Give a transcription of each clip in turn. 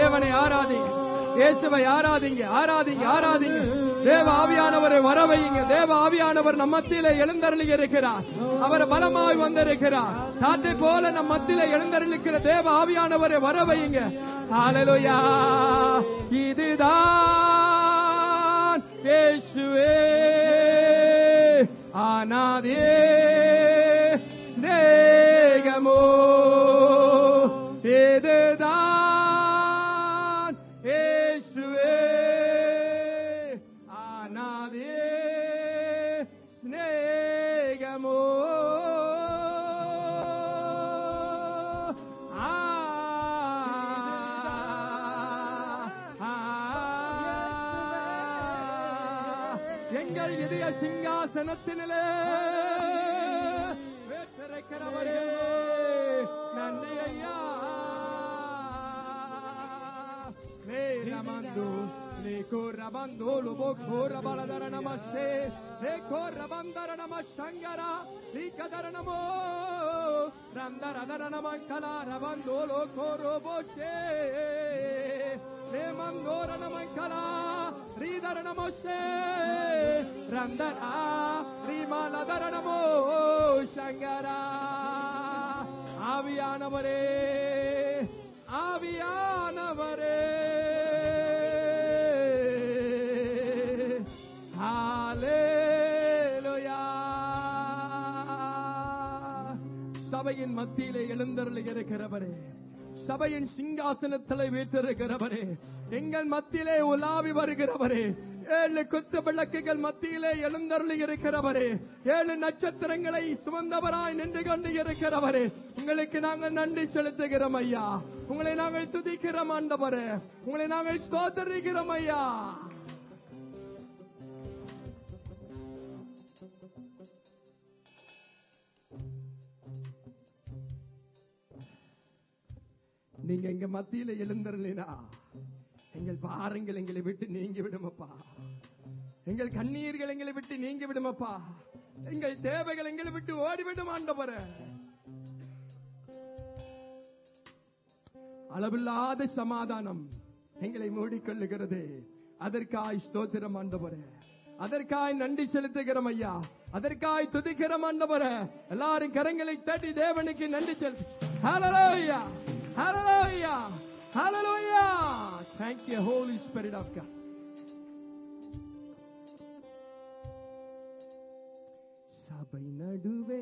தேவனை ஆராதிங்க இயேசுவை ஆராதிங்க ஆராதிங்க ஆராதிங்க தேவ ஆவியானவரை வரவையுங்க தேவ ஆவியானவர் நம் மத்தியிலே எழுந்தருளி இருக்கிறார் அவர் பலமாய் வந்திருக்கிறார் காற்றை போல நம் மத்தியிலே எழுந்தருளிக்கிற தேவ ஆவியானவரை வரவையுங்க ஹalleluya இதுதான் இயேசுவே ஆனாதே நேகமோ இதுதான் இயேசுவே ஆனாதே ஸ்நேகமோ ஆ எங்கள் இதய சிங்காசனத்தினிலே வேற்றிருக்கிறவரே நன்றி ஐயா Ramando, le corrabando, lo bocora baladara namaste, le corrabandara namashangara, li kadara namo, randara dara namankala, rabando lo coroboshe, le mandora namankala, ridara namoshe, randara, rimaladara namo, shangara, ஆவியானவரே ஆவியானவரே ஹalleluya சபையின் மத்தியிலே எழுந்தருளி இருக்கிறவரே சபையின் சிங்காசனத்தில் வீற்றிருக்கிறவரே எங்கள் மத்தியிலே உலாவி வருகிறவரே ஏழு குத்து விளக்குகள் மத்தியிலே எழுந்தருளி இருக்கிறவரே ஏழு நட்சத்திரங்களை சுமந்தவராய் நின்று கொண்டு இருக்கிறவரே உங்களுக்கு நாங்கள் நன்றி செலுத்துகிறோம் ஐயா உங்களை நாங்கள் துதிக்கிறோம் ஆண்டவரே உங்களை நாங்கள் ஸ்தோத்தரிக்கிறோம் ஐயா நீங்க எங்க மத்தியில எழுந்தருளினா எங்கள் பாரங்கள் எங்களை விட்டு நீங்கி விடுமப்பா எங்கள் கண்ணீர்கள் எங்களை விட்டு நீங்கி விடுமப்பா எங்கள் தேவைகள் எங்களை விட்டு ஓடிவிடும் ஆண்டவரே அளவில்லாத சமாதானம் எங்களை மூடிக்கொள்ளுகிறது அதற்காய் ஸ்தோத்திரம் ஆண்டவரே அதற்காய் நன்றி செலுத்துகிறோம் ஐயா அதற்காய் துதிக்கிறோம் ஆண்டவரே எல்லாரும் கரங்களை தட்டி தேவனுக்கு நன்றி செலுத்து ஹalleluya ஹalleluya ஹalleluya thank you holy spirit of god சபை நடுவே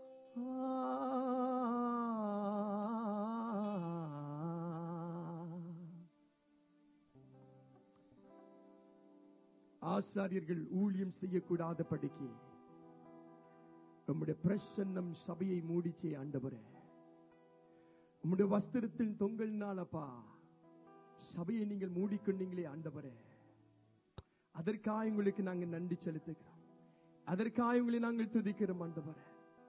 ஆசாரியர்கள் ஊழியம் செய்யக்கூடாத படிக்கு நம்முடைய பிரசன்னம் சபையை மூடிச்சே ஆண்டவரே உம்முடைய வஸ்திரத்தில் தொங்கல்னாலப்பா சபையை நீங்கள் மூடிக்கொண்டீங்களே ஆண்டவரே அதற்காக உங்களுக்கு நாங்கள் நன்றி செலுத்துகிறோம் அதற்காக உங்களை நாங்கள் துதிக்கிறோம் ஆண்டவரே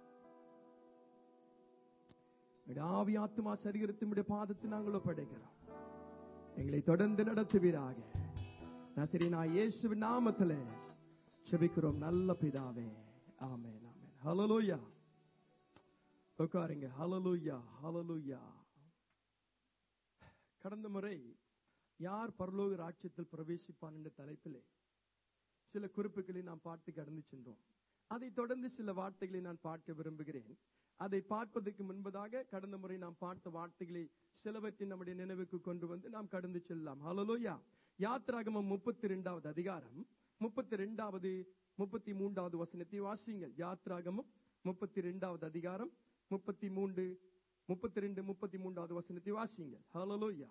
உம்முடைய ஆவி ஆத்மா சரீரத்தினுடைய பாதத்தை நாங்கள் ஒப்படைக்கிறோம் எங்களை தொடர்ந்து நடத்துவீராக நசரி நான் இயேசுவின் நாமத்திலே செபிக்கிறோம் நல்ல பிதாவே ஆமென் ஆமென் ஹalleluya உட்காருங்க ஹalleluya ஹalleluya கடந்த முறை யார் பரலோக ராட்சியத்தில் பிரவேசிப்பான் என்ற தலைப்பிலே சில குறிப்புகளை நாம் பார்த்து கடந்து சென்றோம் அதை தொடர்ந்து சில வார்த்தைகளை நான் பார்க்க விரும்புகிறேன் அதை பார்ப்பதற்கு முன்பதாக கடந்த முறை நாம் பார்த்த வார்த்தைகளை சிலவற்றை நம்முடைய நினைவுக்கு கொண்டு வந்து நாம் கடந்து செல்லலாம் ஹalleluya யாத்ராகமம் முப்பத்தி ரெண்டாவது அதிகாரம் முப்பத்தி ரெண்டாவது முப்பத்தி மூன்றாவது வசனத்தை வாசிங்கள் யாத்ராகமம் முப்பத்தி ரெண்டாவது அதிகாரம் முப்பத்தி மூன்று முப்பத்தி ரெண்டு முப்பத்தி மூன்றாவது வசனத்தை வாசிங்கள் ஹalleluya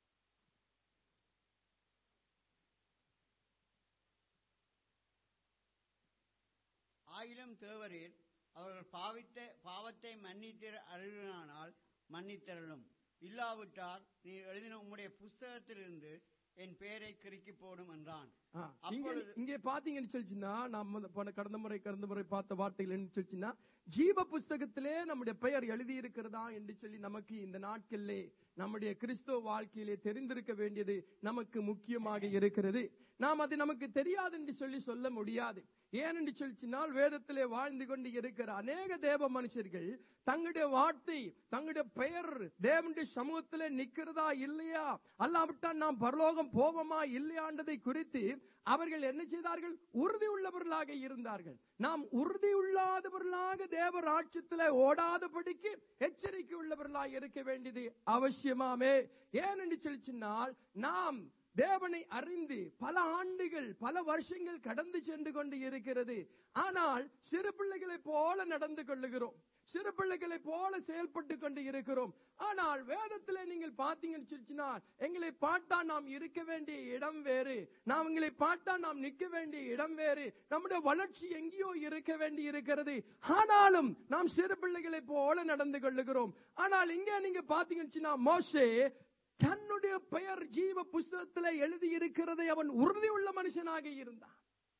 ஆயிலும் தேவரீர் அவர்கள் பாவித்த பாவத்தை மன்னித்திர அருளினானால் மன்னித்தரலும் இல்லாவிட்டால் நீ எழுதின உம்முடைய புஸ்தகத்திலிருந்து என் பெயரை கிறுக்கி போடும் என்றான் ஆ, இங்க அப்பொழுது- இங்கே பாத்தீங்கன்னு சொல்லிச்சுன்னா நம்ம போன கடந்த முறை கடந்த முறை பார்த்த வார்த்தைகள் என்ன சொல்லிச்சுன்னா ஜீவ புஸ்தகத்திலே நம்முடைய பெயர் எழுதியிருக்கிறதா என்று சொல்லி நமக்கு இந்த நாட்களிலே நம்முடைய கிறிஸ்தவ வாழ்க்கையிலே தெரிந்திருக்க வேண்டியது நமக்கு முக்கியமாக இருக்கிறது நாம் அது நமக்கு தெரியாது என்று சொல்லி சொல்ல முடியாது ஏனென்று சொல்லிச்சினால் வேதத்திலே வாழ்ந்து கொண்டு இருக்கிற அநேக தேவ மனுஷர்கள் தங்களுடைய வார்த்தை தங்களுடைய பெயர் தேவனுடைய சமூகத்திலே நிக்கிறதா இல்லையா அல்லாவிட்டால் நாம் பரலோகம் போவோமா இல்லையாண்டதை குறித்து அவர்கள் என்ன செய்தார்கள் உறுதி உள்ளவர்களாக இருந்தார்கள் நாம் உறுதி உள்ளாதவர்களாக தேவ ராட்சத்திலே ஓடாதபடிக்கு எச்சரிக்கை உள்ளவர்களாக இருக்க வேண்டியது அவசியமாமே ஏனென்று சொல்லிச்சினால் நாம் தேவனை அறிந்து பல ஆண்டுகள் பல வருஷங்கள் கடந்து சென்று கொண்டு இருக்கிறது ஆனால் சிறு பிள்ளைகளைப் போல நடந்து கொள்ளுகிறோம் சிறு பிள்ளைகளைப் போல செயல்பட்டு கொண்டு இருக்கிறோம் ஆனால் வேதத்திலே நீங்கள் பார்த்தீங்கன்னு சொல்லிச்சுன்னா எங்களை பார்த்தா நாம் இருக்க வேண்டிய இடம் வேறு நாம் எங்களை பார்த்தா நாம் நிற்க வேண்டிய இடம் வேறு நம்முடைய வளர்ச்சி எங்கேயோ இருக்க வேண்டி இருக்கிறது ஆனாலும் நாம் சிறு பிள்ளைகளைப் போல நடந்து கொள்ளுகிறோம் ஆனால் இங்கே நீங்க பார்த்தீங்கன்னு மோசே தன்னுடைய பெயர் ஜீவ புஸ்தகத்தில் எழுதி இருக்கிறதை அவன் உறுதி உள்ள மனுஷனாக இருந்தான்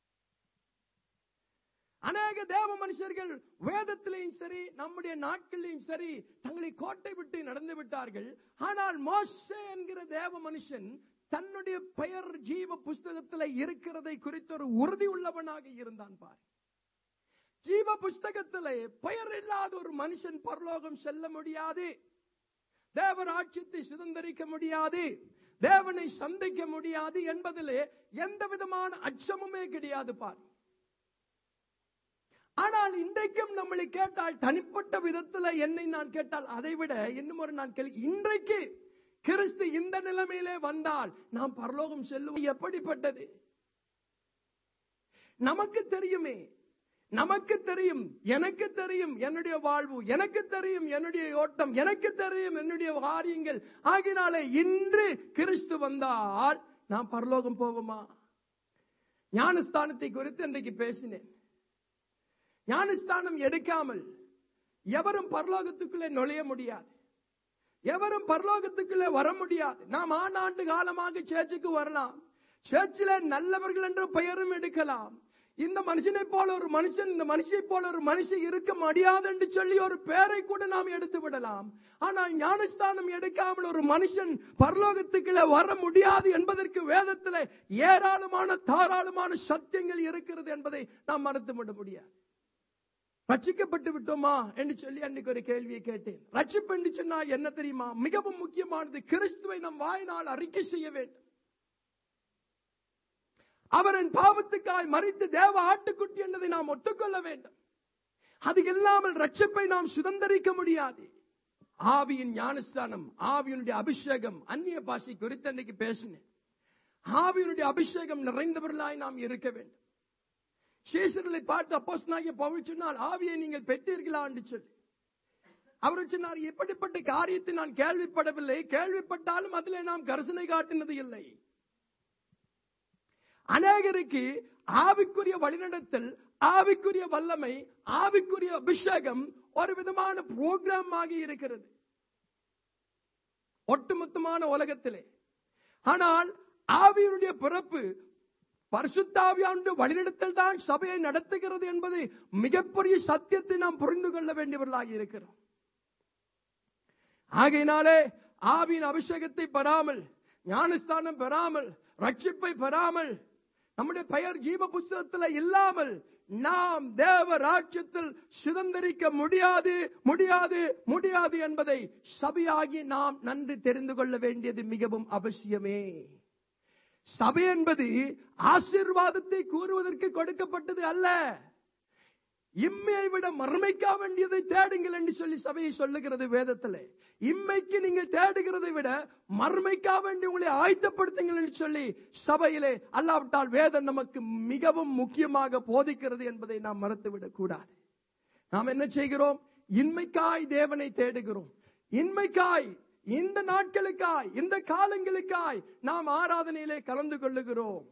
அநேக தேவ மனுஷர்கள் வேதத்திலையும் சரி நம்முடைய நாட்களிலும் சரி தங்களை கோட்டை விட்டு நடந்து விட்டார்கள் ஆனால் மோசே என்கிற தேவ மனுஷன் தன்னுடைய பெயர் ஜீவ புஸ்தகத்தில் இருக்கிறதை குறித்த ஒரு உறுதி உள்ளவனாக இருந்தான் பார் ஜீவ புஸ்தகத்திலே பெயர் இல்லாத ஒரு மனுஷன் பரலோகம் செல்ல முடியாது தேவராட்சியத்தை சுதந்திரிக்க முடியாது தேவனை சந்திக்க முடியாது என்பதிலே எந்த விதமான அச்சமுமே கிடையாது பார் ஆனால் இன்றைக்கும் நம்மளை கேட்டால் தனிப்பட்ட விதத்துல என்னை நான் கேட்டால் அதை விட இன்னும் ஒரு நான் கேள்வி இன்றைக்கு கிறிஸ்து இந்த நிலைமையிலே வந்தால் நாம் பரலோகம் செல்லும் எப்படிப்பட்டது நமக்கு தெரியுமே நமக்கு தெரியும் எனக்கு தெரியும் என்னுடைய வாழ்வு எனக்கு தெரியும் என்னுடைய ஓட்டம் எனக்கு தெரியும் என்னுடைய காரியங்கள் ஆகினாலே இன்று கிறிஸ்து வந்தால் நாம் பரலோகம் போவோமா ஞானஸ்தானத்தை குறித்து இன்றைக்கு பேசினேன் ஞானஸ்தானம் எடுக்காமல் எவரும் பரலோகத்துக்குள்ளே நுழைய முடியாது எவரும் பரலோகத்துக்குள்ளே வர முடியாது நாம் ஆண்டாண்டு காலமாக சேர்ச்சுக்கு வரலாம் சேர்ச்சில நல்லவர்கள் என்ற பெயரும் எடுக்கலாம் இந்த மனுஷனை போல ஒரு மனுஷன் இந்த மனுஷனை போல ஒரு மனுஷன் இருக்க முடியாது என்று சொல்லி ஒரு பேரை கூட நாம் எடுத்து விடலாம் ஆனால் ஞானஸ்தானம் எடுக்காமல் ஒரு மனுஷன் பரலோகத்துக்குள்ள வர முடியாது என்பதற்கு வேதத்தில் ஏராளமான தாராளமான சத்தியங்கள் இருக்கிறது என்பதை நாம் மறுத்து விட முடியாது ரட்சிக்கப்பட்டு விட்டோமா என்று சொல்லி அன்னைக்கு ஒரு கேள்வியை கேட்டேன் ரட்சிப்பு என்று சொன்னா என்ன தெரியுமா மிகவும் முக்கியமானது கிறிஸ்துவை நம் வாயினால் அறிக்கை செய்ய வேண்டும் அவரின் பாவத்துக்காய் மறித்து தேவ ஆட்டுக்குட்டி என்பதை நாம் ஒத்துக்கொள்ள வேண்டும் அது இல்லாமல் ரட்சிப்பை நாம் சுதந்திரிக்க முடியாது ஆவியின் ஞானஸ்தானம் ஆவியினுடைய அபிஷேகம் அந்நிய பாஷை குறித்து அன்னைக்கு பேசினேன் ஆவியினுடைய அபிஷேகம் நிறைந்தவர்களாய் நாம் இருக்க வேண்டும் சேஷர்களை பார்த்து அப்போஸ் நாகிய பவுல் சொன்னால் ஆவியை நீங்கள் பெற்றீர்களா என்று சொல்லி அவர் சொன்னார் எப்படிப்பட்ட காரியத்தை நான் கேள்விப்படவில்லை கேள்விப்பட்டாலும் அதிலே நாம் கரிசனை காட்டினது இல்லை அநேகருக்கு ஆவிக்குரிய வழிநடத்தல் ஆவிக்குரிய வல்லமை ஆவிக்குரிய அபிஷேகம் ஒரு விதமான புரோகிராம் ஆகி இருக்கிறது ஒட்டுமொத்தமான உலகத்திலே ஆனால் ஆவியனுடைய பிறப்பு பரிசுத்தாவியாண்டு வழிநடத்தல் தான் சபையை நடத்துகிறது என்பது மிகப்பெரிய சத்தியத்தை நாம் புரிந்து கொள்ள வேண்டியவர்களாக இருக்கிறோம் ஆகையினாலே ஆவியின் அபிஷேகத்தை பெறாமல் ஞானஸ்தானம் பெறாமல் ரட்சிப்பை பெறாமல் நம்முடைய பெயர் ஜீவ புஸ்தகத்தில் இல்லாமல் நாம் தேவ ராஜ்யத்தில் சுதந்திரிக்க முடியாது முடியாது முடியாது என்பதை சபையாகி நாம் நன்கு தெரிந்து கொள்ள வேண்டியது மிகவும் அவசியமே சபை என்பது ஆசீர்வாதத்தை கூறுவதற்கு கொடுக்கப்பட்டது அல்ல இம்மையை விட மறுமைக்கா வேண்டியதை தேடுங்கள் என்று சொல்லி சபையை சொல்லுகிறது வேதத்தில் இம்மைக்கு நீங்கள் தேடுகிறதை விட மறுமைக்கா வேண்டி உங்களை ஆயத்தப்படுத்துங்கள் என்று சொல்லி சபையிலே அல்லாவிட்டால் வேதம் நமக்கு மிகவும் முக்கியமாக போதிக்கிறது என்பதை நாம் மறுத்துவிடக் கூடாது நாம் என்ன செய்கிறோம் இன்மைக்காய் தேவனை தேடுகிறோம் இன்மைக்காய் இந்த நாட்களுக்காய் இந்த காலங்களுக்காய் நாம் ஆராதனையிலே கலந்து கொள்ளுகிறோம்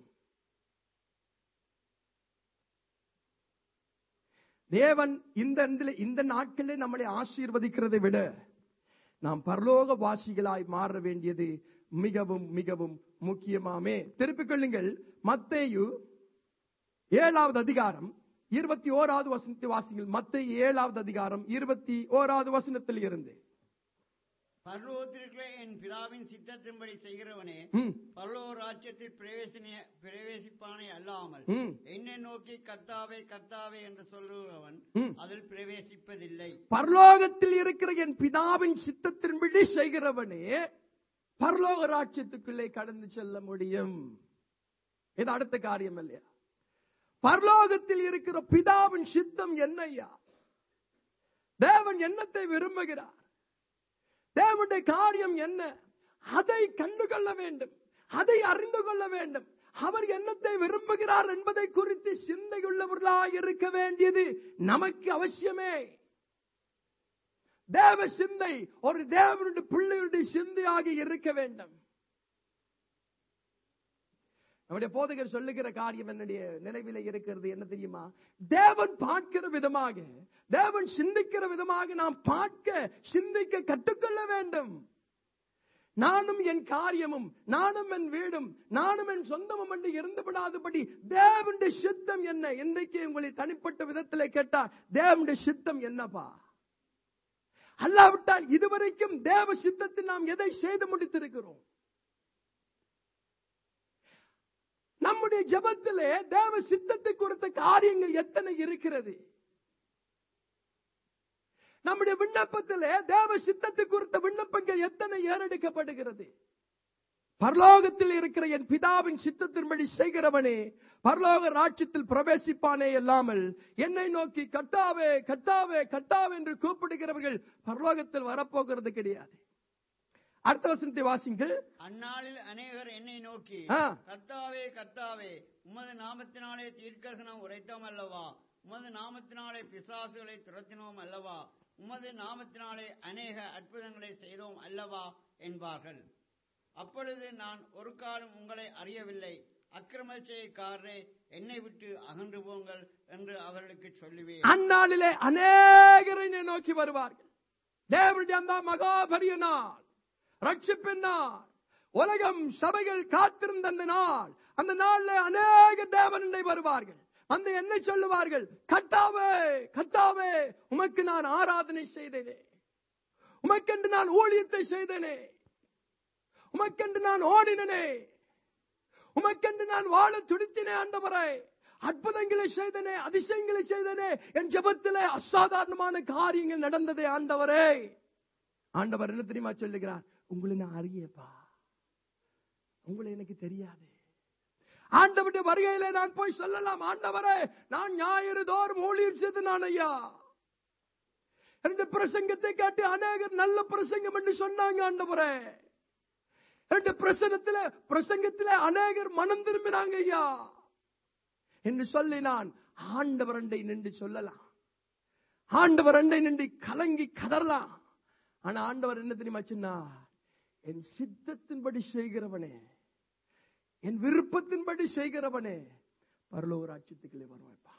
தேவன் இந்த இந்த நாட்களில் நம்மளை ஆசீர்வதிக்கிறதை விட நாம் பரலோக வாசிகளாய் மாற வேண்டியது மிகவும் மிகவும் முக்கியமாமே திருப்பிக் கொள்ளுங்கள் மத்தேயு ஏழாவது அதிகாரம் இருபத்தி ஓராவது வசனத்தை வாசிங்கள் மத்த ஏழாவது அதிகாரம் இருபத்தி ஓராவது வசனத்தில் இருந்து பரலோகத்திற்குள்ள என் பிதாவின் சித்தத்தின்படி செய்கிறவனே ம், பரலோக ராஜ்யத்தில் பிரவேசின பிரவேசிப்பானே அல்லாமல் ம், என்னை நோக்கி கர்த்தாவே கர்த்தாவே என்று சொல்லுகிறவன் ம். அதில் பிரவேசிப்பதில்லை பரலோகத்தில் இருக்கிற என் பிதாவின் சித்தத்தின்படி செய்கிறவனே பரலோக ராட்சியத்துக்குள்ளே கடந்து செல்ல முடியும் இது அடுத்த காரியம் இல்லையா பரலோகத்தில் இருக்கிற பிதாவின் சித்தம் என்னையா தேவன் என்னத்தை விரும்புகிறார் தேவனுடைய காரியம் என்ன அதை கண்டுகொள்ள வேண்டும் அதை அறிந்து கொள்ள வேண்டும் அவர் என்னத்தை விரும்புகிறார் என்பதை குறித்து சிந்தையுள்ளவர்களாய் இருக்க வேண்டியது நமக்கு அவசியமே தேவ சிந்தை ஒரு தேவனுடைய பிள்ளையுடைய சிந்தையாக இருக்க வேண்டும் நம்முடைய போதகர் சொல்லுகிற காரியம் என்னுடைய நினைவில இருக்கிறது என்ன தெரியுமா தேவன் பார்க்கிற விதமாக தேவன் சிந்திக்கிற விதமாக நாம் பார்க்க சிந்திக்க கற்றுக்கொள்ள வேண்டும் நானும் என் காரியமும் நானும் என் வீடும் நானும் என் சொந்தமும் என்று இருந்து விடாதபடி தேவனுடைய சித்தம் என்ன இன்றைக்கு உங்களை தனிப்பட்ட விதத்திலே கேட்டா தேவனுடைய சித்தம் என்னப்பா அல்லாவிட்டால் இதுவரைக்கும் தேவ சித்தத்தில் நாம் எதை செய்து முடித்திருக்கிறோம் நம்முடைய ஜெபத்திலே தேவ சித்தத்தை குறித்த காரியங்கள் எத்தனை இருக்கிறது நம்முடைய விண்ணப்பத்திலே தேவ சித்தத்தை குறித்த விண்ணப்பங்கள் எத்தனை ஏறெடுக்கப்படுகிறது பரலோகத்தில் இருக்கிற என் பிதாவின் சித்தத்தின்படி செய்கிறவனே பரலோக ராட்சியத்தில் பிரவேசிப்பானே இல்லாமல் என்னை நோக்கி கட்டாவே கட்டாவே கட்டாவே என்று கூப்பிடுகிறவர்கள் பரலோகத்தில் வரப்போகிறது கிடையாது அடுத்த வசனத்தை வாசிங்கள் அந்நாளில் அநேகர் என்னை நோக்கி ஆ. கர்த்தாவே கர்த்தாவே உமது நாமத்தினாலே தீர்க்கசனம் உரைத்தோம் அல்லவா உமது நாமத்தினாலே பிசாசுகளை துரத்தினோம் அல்லவா உமது நாமத்தினாலே அநேக அற்புதங்களை செய்தோம் அல்லவா என்பார்கள் அப்பொழுது நான் ஒரு காலம் உங்களை அறியவில்லை அக்கிரம செய்யக்காரரே என்னை விட்டு அகன்று போங்கள் என்று அவர்களுக்கு சொல்லுவேன் அந்நாளிலே அநேகரை என்னை நோக்கி வருவார்கள் தேவனுடைய அந்த மகாபரிய நாள் ரட்சிப்பின் நாள் உலகம் சபைகள் காத்திருந்த அந்த நாள் அந்த நாள்ல அநேக தேவனண்டை வருவார்கள் வந்து என்ன சொல்லுவார்கள் கட்டாவே கட்டாவே உமக்கு நான் ஆராதனை செய்தேனே உமக்கென்று நான் ஊழியத்தை செய்தேனே உமக்கென்று நான் ஓடினனே உமக்கென்று நான் வாழ துடித்தினே ஆண்டவரே அற்புதங்களை செய்தனே அதிசயங்களை செய்தனே என் ஜெபத்திலே அசாதாரணமான காரியங்கள் நடந்ததே ஆண்டவரே ஆண்டவர் என்ன தெரியுமா சொல்லுகிறார் உங்களை நான் அறியப்பா உங்களை எனக்கு தெரியாது ஆண்டவருடைய வருகையிலே நான் போய் சொல்லலாம் ஆண்டவரே நான் ஞாயிறு தோறும் ஊழியம் செய்து நான் ஐயா இந்த பிரசங்கத்தை காட்டி அநேகர் நல்ல பிரசங்கம் என்று சொன்னாங்க ஆண்டவரே ரெண்டு பிரசனத்துல பிரசங்கத்துல அநேகர் மனம் திரும்பினாங்க ஐயா என்று சொல்லி நான் ஆண்டவர் அண்டை நின்று சொல்லலாம் ஆண்டவர் அண்டை நின்று கலங்கி கதறலாம் ஆனா ஆண்டவர் என்ன தெரியுமா சொன்னா என் சித்தத்தின்படி செய்கிறவனே என் விருப்பத்தின்படி செய்கிறவனே பரலோக ராட்சியத்துக்குள்ளே வருவாய்ப்பா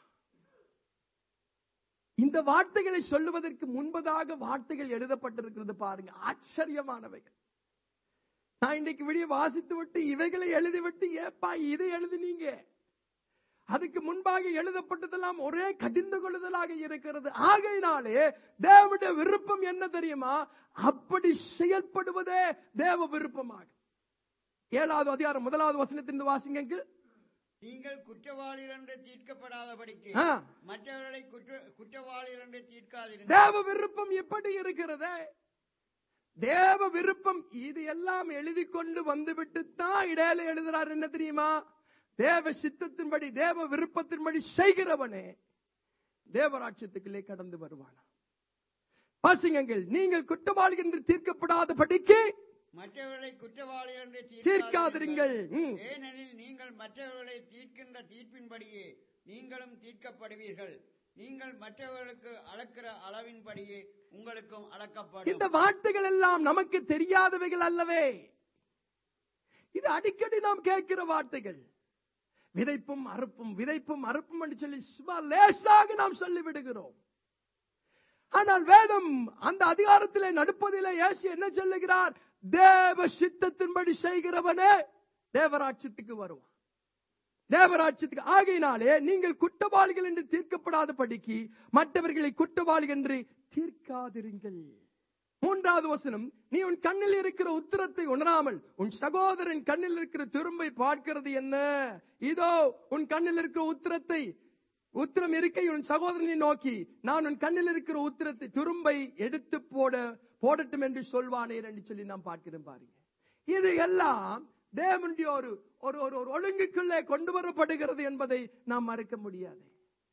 இந்த வார்த்தைகளை சொல்லுவதற்கு முன்பதாக வார்த்தைகள் எழுதப்பட்டிருக்கிறது பாருங்க ஆச்சரியமானவைகள் நான் இன்னைக்கு விடிய வாசித்து விட்டு இவைகளை எழுதிவிட்டு ஏப்பா இது எழுதினீங்க அதுக்கு முன்பாக எழுதப்பட்டதெல்லாம் ஒரே கடிந்து கொள்ளுதலாக இருக்கிறது ஆகையினாலே தேவனுடைய விருப்பம் என்ன தெரியுமா அப்படி செயல்படுவதே தேவ விருப்பமாக ஏழாவது அதிகாரம் முதலாவது வசனத்தின் வாசிங்க நீங்கள் குற்றவாளிகள் என்று தீர்க்கப்படாதபடிக்கு ஆ. மற்றவர்களை குற்ற குற்றவாளிகள் என்று தீர்க்காதிருங்கள் தேவ விருப்பம் எப்படி இருக்கிறது தேவ விருப்பம் இது எல்லாம் எழுதி கொண்டு வந்துவிட்டு தான் இடையில எழுதுறார் என்ன தெரியுமா தேவ சித்தத்தின்படி தேவ விருப்பத்தின்படி செய்கிறவனே தேவராட்சியத்துக்குள்ளே கடந்து வருவானா வாசிங்கங்கள் நீங்கள் குற்றவாளி என்று தீர்க்கப்படாதபடிக்கு மற்றவர்களை குற்றவாளிகள் என்று தீர்க்காதிருங்கள் ம். ஏனெனில் நீங்கள் மற்றவர்களை தீர்க்கின்ற தீர்ப்பின்படியே நீங்களும் தீர்க்கப்படுவீர்கள் நீங்கள் மற்றவர்களுக்கு அளக்கிற அளவின்படியே உங்களுக்கும் இந்த அளக்கப்படும் வார்த்தைகள் எல்லாம் நமக்கு தெரியாதவைகள் அல்லவே இது அடிக்கடி நாம் கேட்கிற வார்த்தைகள் விதைப்பும் அறுப்பும் விதைப்பும் அறுப்பும் என்று சொல்லி சும்மா லேசாக நாம் சொல்லி விடுகிறோம் ஆனால் வேதம் அந்த அதிகாரத்திலே நடுப்பதிலே இயேசு என்ன சொல்லுகிறார் தேவ சித்தத்தின்படி செய்கிறவனே தேவராட்சியத்துக்கு வருவான் தேவராட்சியத்துக்கு ஆகையினாலே நீங்கள் குற்றவாளிகள் என்று தீர்க்கப்படாத படிக்கு மற்றவர்களை குற்றவாளிகள் என்று தீர்க்காதிருங்கள் மூன்றாவது வசனம் நீ உன் கண்ணில் இருக்கிற உத்தரத்தை உணராமல் உன் சகோதரன் கண்ணில் இருக்கிற துரும்பை பார்க்கிறது என்ன இதோ உன் கண்ணில் இருக்கிற உத்தரத்தை உத்திரம் இருக்கை உன் சகோதரனை நோக்கி நான் உன் கண்ணில் இருக்கிற உத்திரத்தை துரும்பை எடுத்து போட போடட்டும் என்று சொல்வானேன் என்று சொல்லி நாம் பார்க்கிறோம் பாருங்க இது எல்லாம் தேவனுடைய ஒரு ஒரு ஒரு ஒரு ஒழுங்குக்குள்ளே கொண்டு வரப்படுகிறது என்பதை நாம் மறக்க முடியாது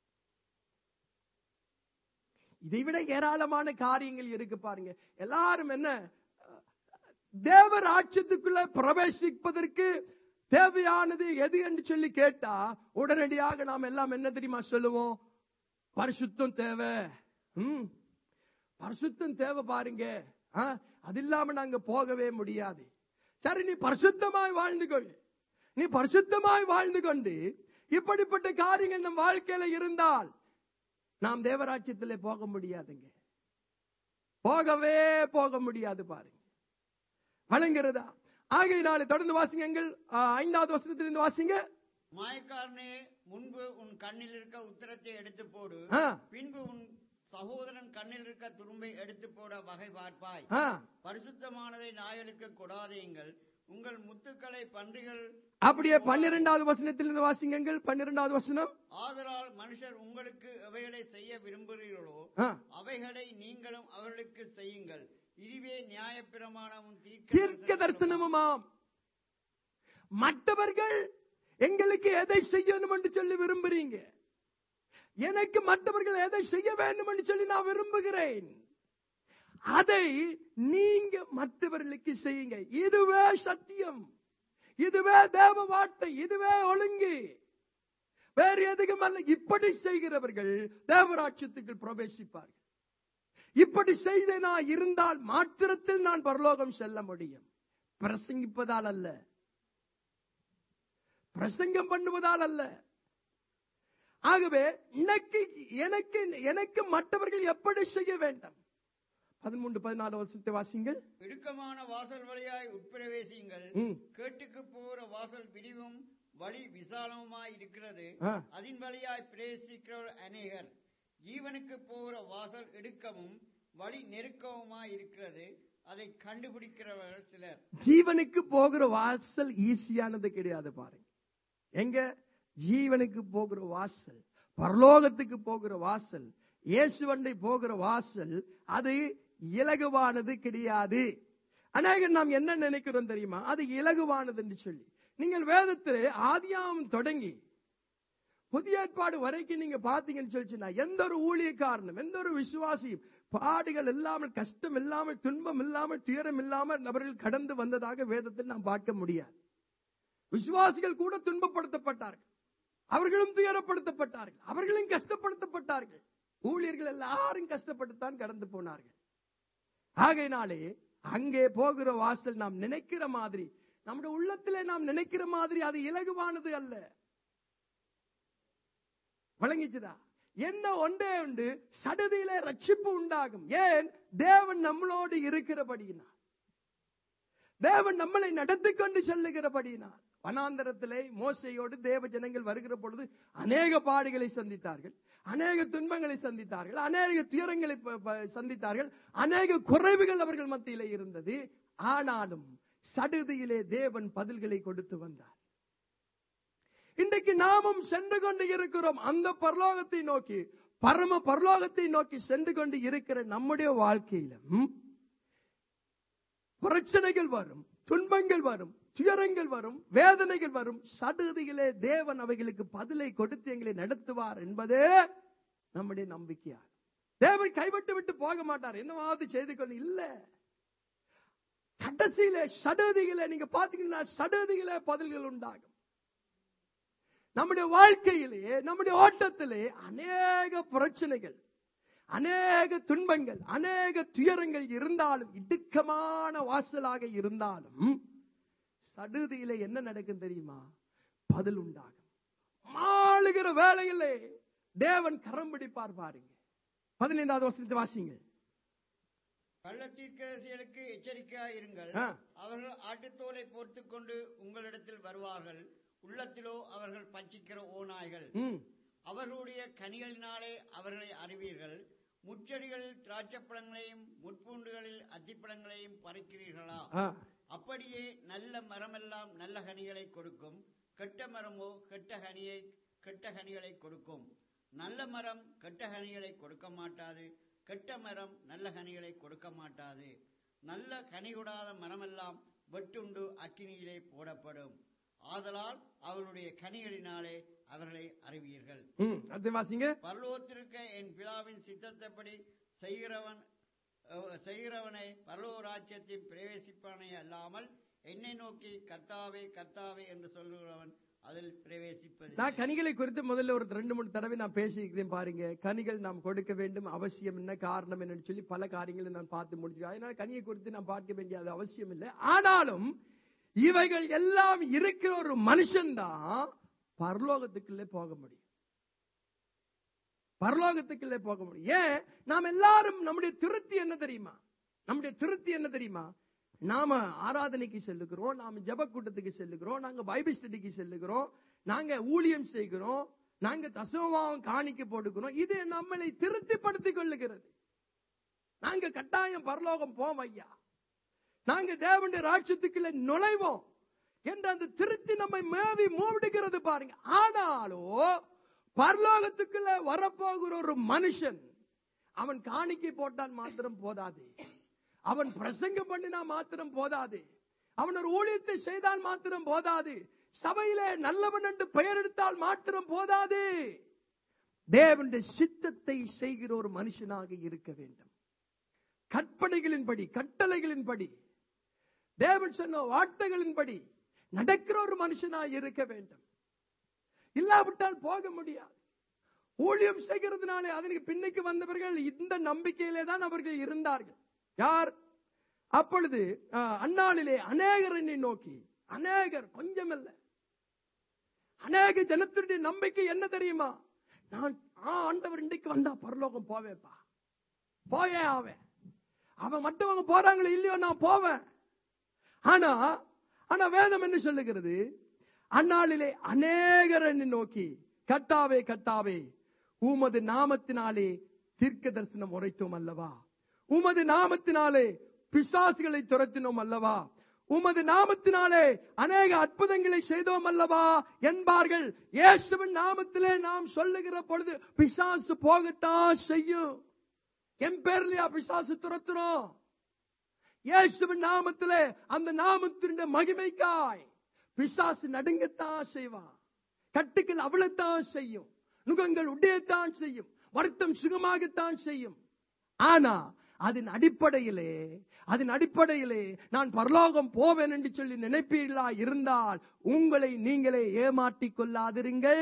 இதை விட ஏராளமான காரியங்கள் இருக்கு பாருங்க எல்லாரும் என்ன தேவ ராட்சியத்துக்குள்ள பிரவேசிப்பதற்கு தேவையானது எது என்று சொல்லி கேட்டா உடனடியாக நாம் எல்லாம் என்ன தெரியுமா சொல்லுவோம் பரிசுத்தம் தேவை ம், பரிசுத்தம் தேவை பாருங்க ஆ, அது இல்லாம நாங்க போகவே முடியாது சரி நீ பரிசுத்தமாய் வாழ்ந்து கொள் நீ பரிசுத்தமாய் வாழ்ந்து கொண்டு இப்படிப்பட்ட காரியங்கள் நம் வாழ்க்கையில இருந்தால் நாம் தேவராட்சியத்திலே போக முடியாதுங்க போகவே போக முடியாது பாருங்க வழங்குறதா ஆகையினாலே தொடர்ந்து வாசிங்க எங்கள் ஆ, ஐந்தாவது வசனத்திலிருந்து வாசிங்க மாயக்காரனே முன்பு உன் கண்ணில் இருக்க உத்தரத்தை எடுத்து போடு ஆ, பின்பு உன் சகோதரன் கண்ணில் இருக்க துரும்பை எடுத்து போட வகை பார்ப்பாய் ஆ. பரிசுத்தமானதை நாயலுக்கு கொடாதேயுங்கள் உங்கள் முத்துக்களை பன்றிகள் அப்படியே பன்னிரெண்டாவது வசனத்திலிருந்து வாசிங்க எங்கள் பன்னிரெண்டாவது வசனம் ஆதலால் மனுஷர் உங்களுக்கு எவைகளை செய்ய விரும்புகிறீர்களோ ஆ. அவைகளை நீங்களும் அவர்களுக்கு செய்யுங்கள் இதுவே நியாயப்பிரமாணமும் தீர்க்க தரிசனமுமாம் மற்றவர்கள் எங்களுக்கு எதை செய்யணும் என்று சொல்லி விரும்புறீங்க எனக்கு மற்றவர்கள் எதை செய்ய வேண்டும் என்று சொல்லி நான் விரும்புகிறேன் அதை நீங்க மற்றவர்களுக்கு செய்யுங்க இதுவே சத்தியம் இதுவே தேவ வார்த்தை இதுவே ஒழுங்கு வேறு எதுக்கும் அல்ல இப்படி செய்கிறவர்கள் தேவராட்சியத்துக்கு பிரவேசிப்பார்கள் இப்படி செய்த நான் இருந்தால் மாத்திரத்தில் நான் பரலோகம் செல்ல முடியும் பிரசங்கிப்பதால் அல்ல பிரசங்கம் பண்ணுவதால் அல்ல ஆகவே எனக்கு எனக்கு எனக்கு மற்றவர்கள் எப்படி செய்ய வேண்டும் பதிமூன்று பதினாலு வருஷத்தை வாசிங்கள் இடுக்கமான வாசல் வழியாய் உட்பிரவேசியுங்கள் ம். கேட்டுக்கு போகிற வாசல் விரிவும் வழி விசாலமுமாய் இருக்கிறது ஆ. அதன் வழியாய் பிரவேசிக்கிறவர் அநேகர் ஜீவனுக்கு போகிற வாசல் இடுக்கமும் வழி நெருக்கமுமாய் இருக்கிறது அதை கண்டுபிடிக்கிறவர்கள் சிலர் ஜீவனுக்கு போகிற வாசல் ஈஸியானது கிடையாது பாருங்க எங்க ஜீவனுக்கு போகிற வாசல் பரலோகத்துக்கு போகிற வாசல் இயேசுவண்டை போகிற வாசல் அது இலகுவானது கிடையாது அநேகர் நாம் என்ன நினைக்கிறோம் தெரியுமா அது இலகுவானது என்று சொல்லி நீங்கள் வேதத்திலே ஆதியாமம் தொடங்கி புதிய ஏற்பாடு வரைக்கும் நீங்க பாத்தீங்கன்னு சொல்லிச்சுன்னா எந்த ஒரு ஊழியக்காரனும் எந்த ஒரு விசுவாசியும் பாடுகள் இல்லாமல் கஷ்டம் இல்லாமல் துன்பம் இல்லாமல் துயரம் இல்லாமல் அவர்கள் கடந்து வந்ததாக வேதத்தில் நாம் பார்க்க முடியாது விசுவாசிகள் கூட துன்பப்படுத்தப்பட்டார்கள் அவர்களும் துயரப்படுத்தப்பட்டார்கள் அவர்களும் கஷ்டப்படுத்தப்பட்டார்கள் ஊழியர்கள் எல்லாரும் கஷ்டப்பட்டுத்தான் கடந்து போனார்கள் ஆகையினாலே அங்கே போகிற வாசல் நாம் நினைக்கிற மாதிரி நம்முடைய உள்ளத்திலே நாம் நினைக்கிற மாதிரி அது இலகுவானது அல்ல வழங்கிச்சுதா என்ன ஒன்றே உண்டு சடுதியிலே ரட்சிப்பு உண்டாகும் ஏன் தேவன் நம்மளோடு இருக்கிறபடியினால் தேவன் நம்மளை நடத்தி கொண்டு செல்லுகிறபடியினால் வனாந்தரத்திலே மோசையோடு தேவ ஜனங்கள் வருகிற பொழுது அநேக பாடுகளை சந்தித்தார்கள் அநேக துன்பங்களை சந்தித்தார்கள் அநேக துயரங்களை ப- ப- சந்தித்தார்கள் அநேக குறைவுகள் அவர்கள் மத்தியிலே இருந்தது ஆனாலும் சடுதியிலே தேவன் பதில்களை கொடுத்து வந்தார் இன்றைக்கு நாமும் சென்று கொண்டு இருக்கிறோம் அந்த பரலோகத்தை நோக்கி பரம பரலோகத்தை நோக்கி சென்று கொண்டு இருக்கிற நம்முடைய வாழ்க்கையிலும் பிரச்சனைகள் வரும் துன்பங்கள் வரும் துயரங்கள் வரும் வேதனைகள் வரும் சடுதியிலே தேவன் அவைகளுக்கு பதிலை கொடுத்து எங்களை நடத்துவார் என்பதே நம்முடைய நம்பிக்கையா தேவன் கைவிட்டு விட்டு போக மாட்டார் என்னவாவது செய்து கொண்டு இல்ல கடைசியில சடுதியில நீங்க பாத்தீங்கன்னா சடுதியில பதில்கள் உண்டாகும் நம்முடைய வாழ்க்கையிலே நம்முடைய ஓட்டத்திலே அநேக பிரச்சனைகள் அநேக துன்பங்கள் அநேக துயரங்கள் இருந்தாலும் இடுக்கமான வாசலாக இருந்தாலும் சடுதியிலே என்ன நடக்கும் தெரியுமா பதில் உண்டாகும் மாளுகிற வேளையிலே தேவன் கரம் பிடிப்பார் பாருங்க பதினைந்தாவது வருஷத்தை வாசிங்க கள்ளத்தீர்க்கதரிசிகளுக்கு எச்சரிக்கையாய் இருங்கள் ஆ. அவர்கள் ஆட்டுத்தோலை போர்த்துக் கொண்டு உங்களிடத்தில் வருவார்கள் உள்ளத்திலோ அவர்கள் பட்சிக்கிற ஓநாய்கள் ம் அவர்களுடைய கனிகளினாலே அவர்களை அறிவீர்கள் முச்செடிகளில் திராட்சைப்பழங்களையும் முட்பூண்டுகளில் அத்திப்பழங்களையும் பறிக்கிறீர்களா ஆ அப்படியே நல்ல மரமெல்லாம் நல்ல கனிகளை கொடுக்கும் கெட்ட மரமோ கெட்ட கனியை கெட்ட கனிகளை கொடுக்கும் நல்ல மரம் கெட்ட கனிகளை கொடுக்க மாட்டாது கெட்ட மரம் நல்ல கனிகளை கொடுக்க மாட்டாது நல்ல கனி கொடாத மரமெல்லாம் வெட்டுண்டு அக்கினியிலே போடப்படும் ஆதலால் அவர்களுடைய கனிகளினாலே அவர்களை அறிவீர்கள் ம் அடுத்து வாசிங்க பரலோகத்திருக்க என் பிதாவின் சித்தத்தைப்படி செய்கிறவன் அஹ், செய்கிறவனை பரலோக ராஜ்யத்தில் பிரவேசிப்பானே அல்லாமல் என்னை நோக்கி கர்த்தாவே கர்த்தாவே என்று சொல்லுகிறவன் அதில் பிரவேசிப்பது நான் கனிகளை குறித்து முதல்ல ஒரு ரெண்டு மூணு தடவை நான் பேசியிருக்கிறேன் பாருங்க கனிகள் நாம் கொடுக்க வேண்டும் அவசியம் என்ன காரணம் என்னன்னு சொல்லி பல காரியங்களை நான் பார்த்து முடிச்சிருக்கேன் அதனால கனியை குறித்து நான் பார்க்க வேண்டிய அது அவசியம் இல்லை ஆனாலும் இவைகள் எல்லாம் இருக்கிற ஒரு மனுஷன்தான் பரலோகத்துக்குள்ளே போக முடியும் பரலோகத்துக்குள்ளே போக முடியும் ஏன் நாம் எல்லாரும் நம்முடைய திருப்தி என்ன தெரியுமா நம்முடைய திருப்தி என்ன தெரியுமா நாம ஆராதனைக்கு செல்லுகிறோம் நாம ஜெப கூட்டத்துக்கு செல்லுகிறோம் நாங்க பைபிள் ஸ்டடிக்கு செல்லுகிறோம் நாங்க ஊழியம் செய்கிறோம் நாங்க தசமபாவம் காணிக்க போடுகிறோம் இது நம்மளை திருப்திப்படுத்திக் கொள்ளுகிறது நாங்க கட்டாயம் பரலோகம் போவோம் ஐயா நாங்க தேவனுடைய ராட்சத்துக்குள்ள நுழைவோம் என்ற அந்த திருப்தி நம்மை மேவி மூடுகிறது பாருங்க ஆனாலோ பரலோகத்துக்குள்ள வரப்போகிற ஒரு மனுஷன் அவன் காணிக்கை போட்டான் மாத்திரம் போதாது அவன் பிரசங்கம் பண்ணினா மாத்திரம் போதாது அவன் ஒரு ஊழியத்தை செய்தால் மாத்திரம் போதாது சபையிலே நல்லவன் என்று பெயர் எடுத்தால் மாத்திரம் போதாது தேவனுடைய சித்தத்தை செய்கிற ஒரு மனுஷனாக இருக்க வேண்டும் கற்பனைகளின்படி கட்டளைகளின்படி தேவன் சொன்ன வார்த்தைகளின்படி நடக்கிற ஒரு மனுஷனாய் இருக்க வேண்டும் இல்லாவிட்டால் போக முடியாது ஊழியம் செய்கிறதுனாலே அதற்கு பின்னுக்கு வந்தவர்கள் இந்த நம்பிக்கையிலே தான் அவர்கள் இருந்தார்கள் யார் அப்பொழுது அஹ், அந்நாளிலே அநேகர் என்னை நோக்கி அநேகர் கொஞ்சம் அல்ல அநேக ஜனத்தினுடைய நம்பிக்கை என்ன தெரியுமா நான் ஆ, ஆண்டவர் இன்றைக்கு வந்தா பரலோகம் போவேப்பா போயே ஆவேன் அவன் மற்றவங்க போறாங்களோ இல்லையோ நான் போவேன் ஆனா ஆனா வேதம் என்ன சொல்லுகிறது அந்நாளிலே அநேகர் என்னை நோக்கி கட்டாவே கட்டாவே உமது நாமத்தினாலே தீர்க்க தரிசனம் உரைத்தோம் அல்லவா உமது நாமத்தினாலே பிசாசுகளை துரத்தினோம் அல்லவா உமது நாமத்தினாலே அநேக அற்புதங்களை செய்தோம் அல்லவா என்பார்கள் இயேசுவின் நாமத்திலே நாம் சொல்லுகிற பொழுது பிசாசு போகத்தான் செய்யும் என் பேர்லயா பிசாசு துரத்துறோம் இயேசுவின் நாமத்திலே அந்த நாமத்தினுடைய மகிமைக்காய் பிசாசு நடுங்கத்தான் செய்வான் கட்டுக்கள் அவளைத்தான் செய்யும் நுகங்கள் உடையத்தான் செய்யும் வருத்தம் சுகமாகத்தான் செய்யும் ஆனா அதன் அடிப்படையிலே அதன் அடிப்படையிலே நான் பரலோகம் போவேன் என்று சொல்லி நினைப்பீர்களா இருந்தால் உங்களை நீங்களே ஏமாற்றிக் கொள்ளாதிருங்கள்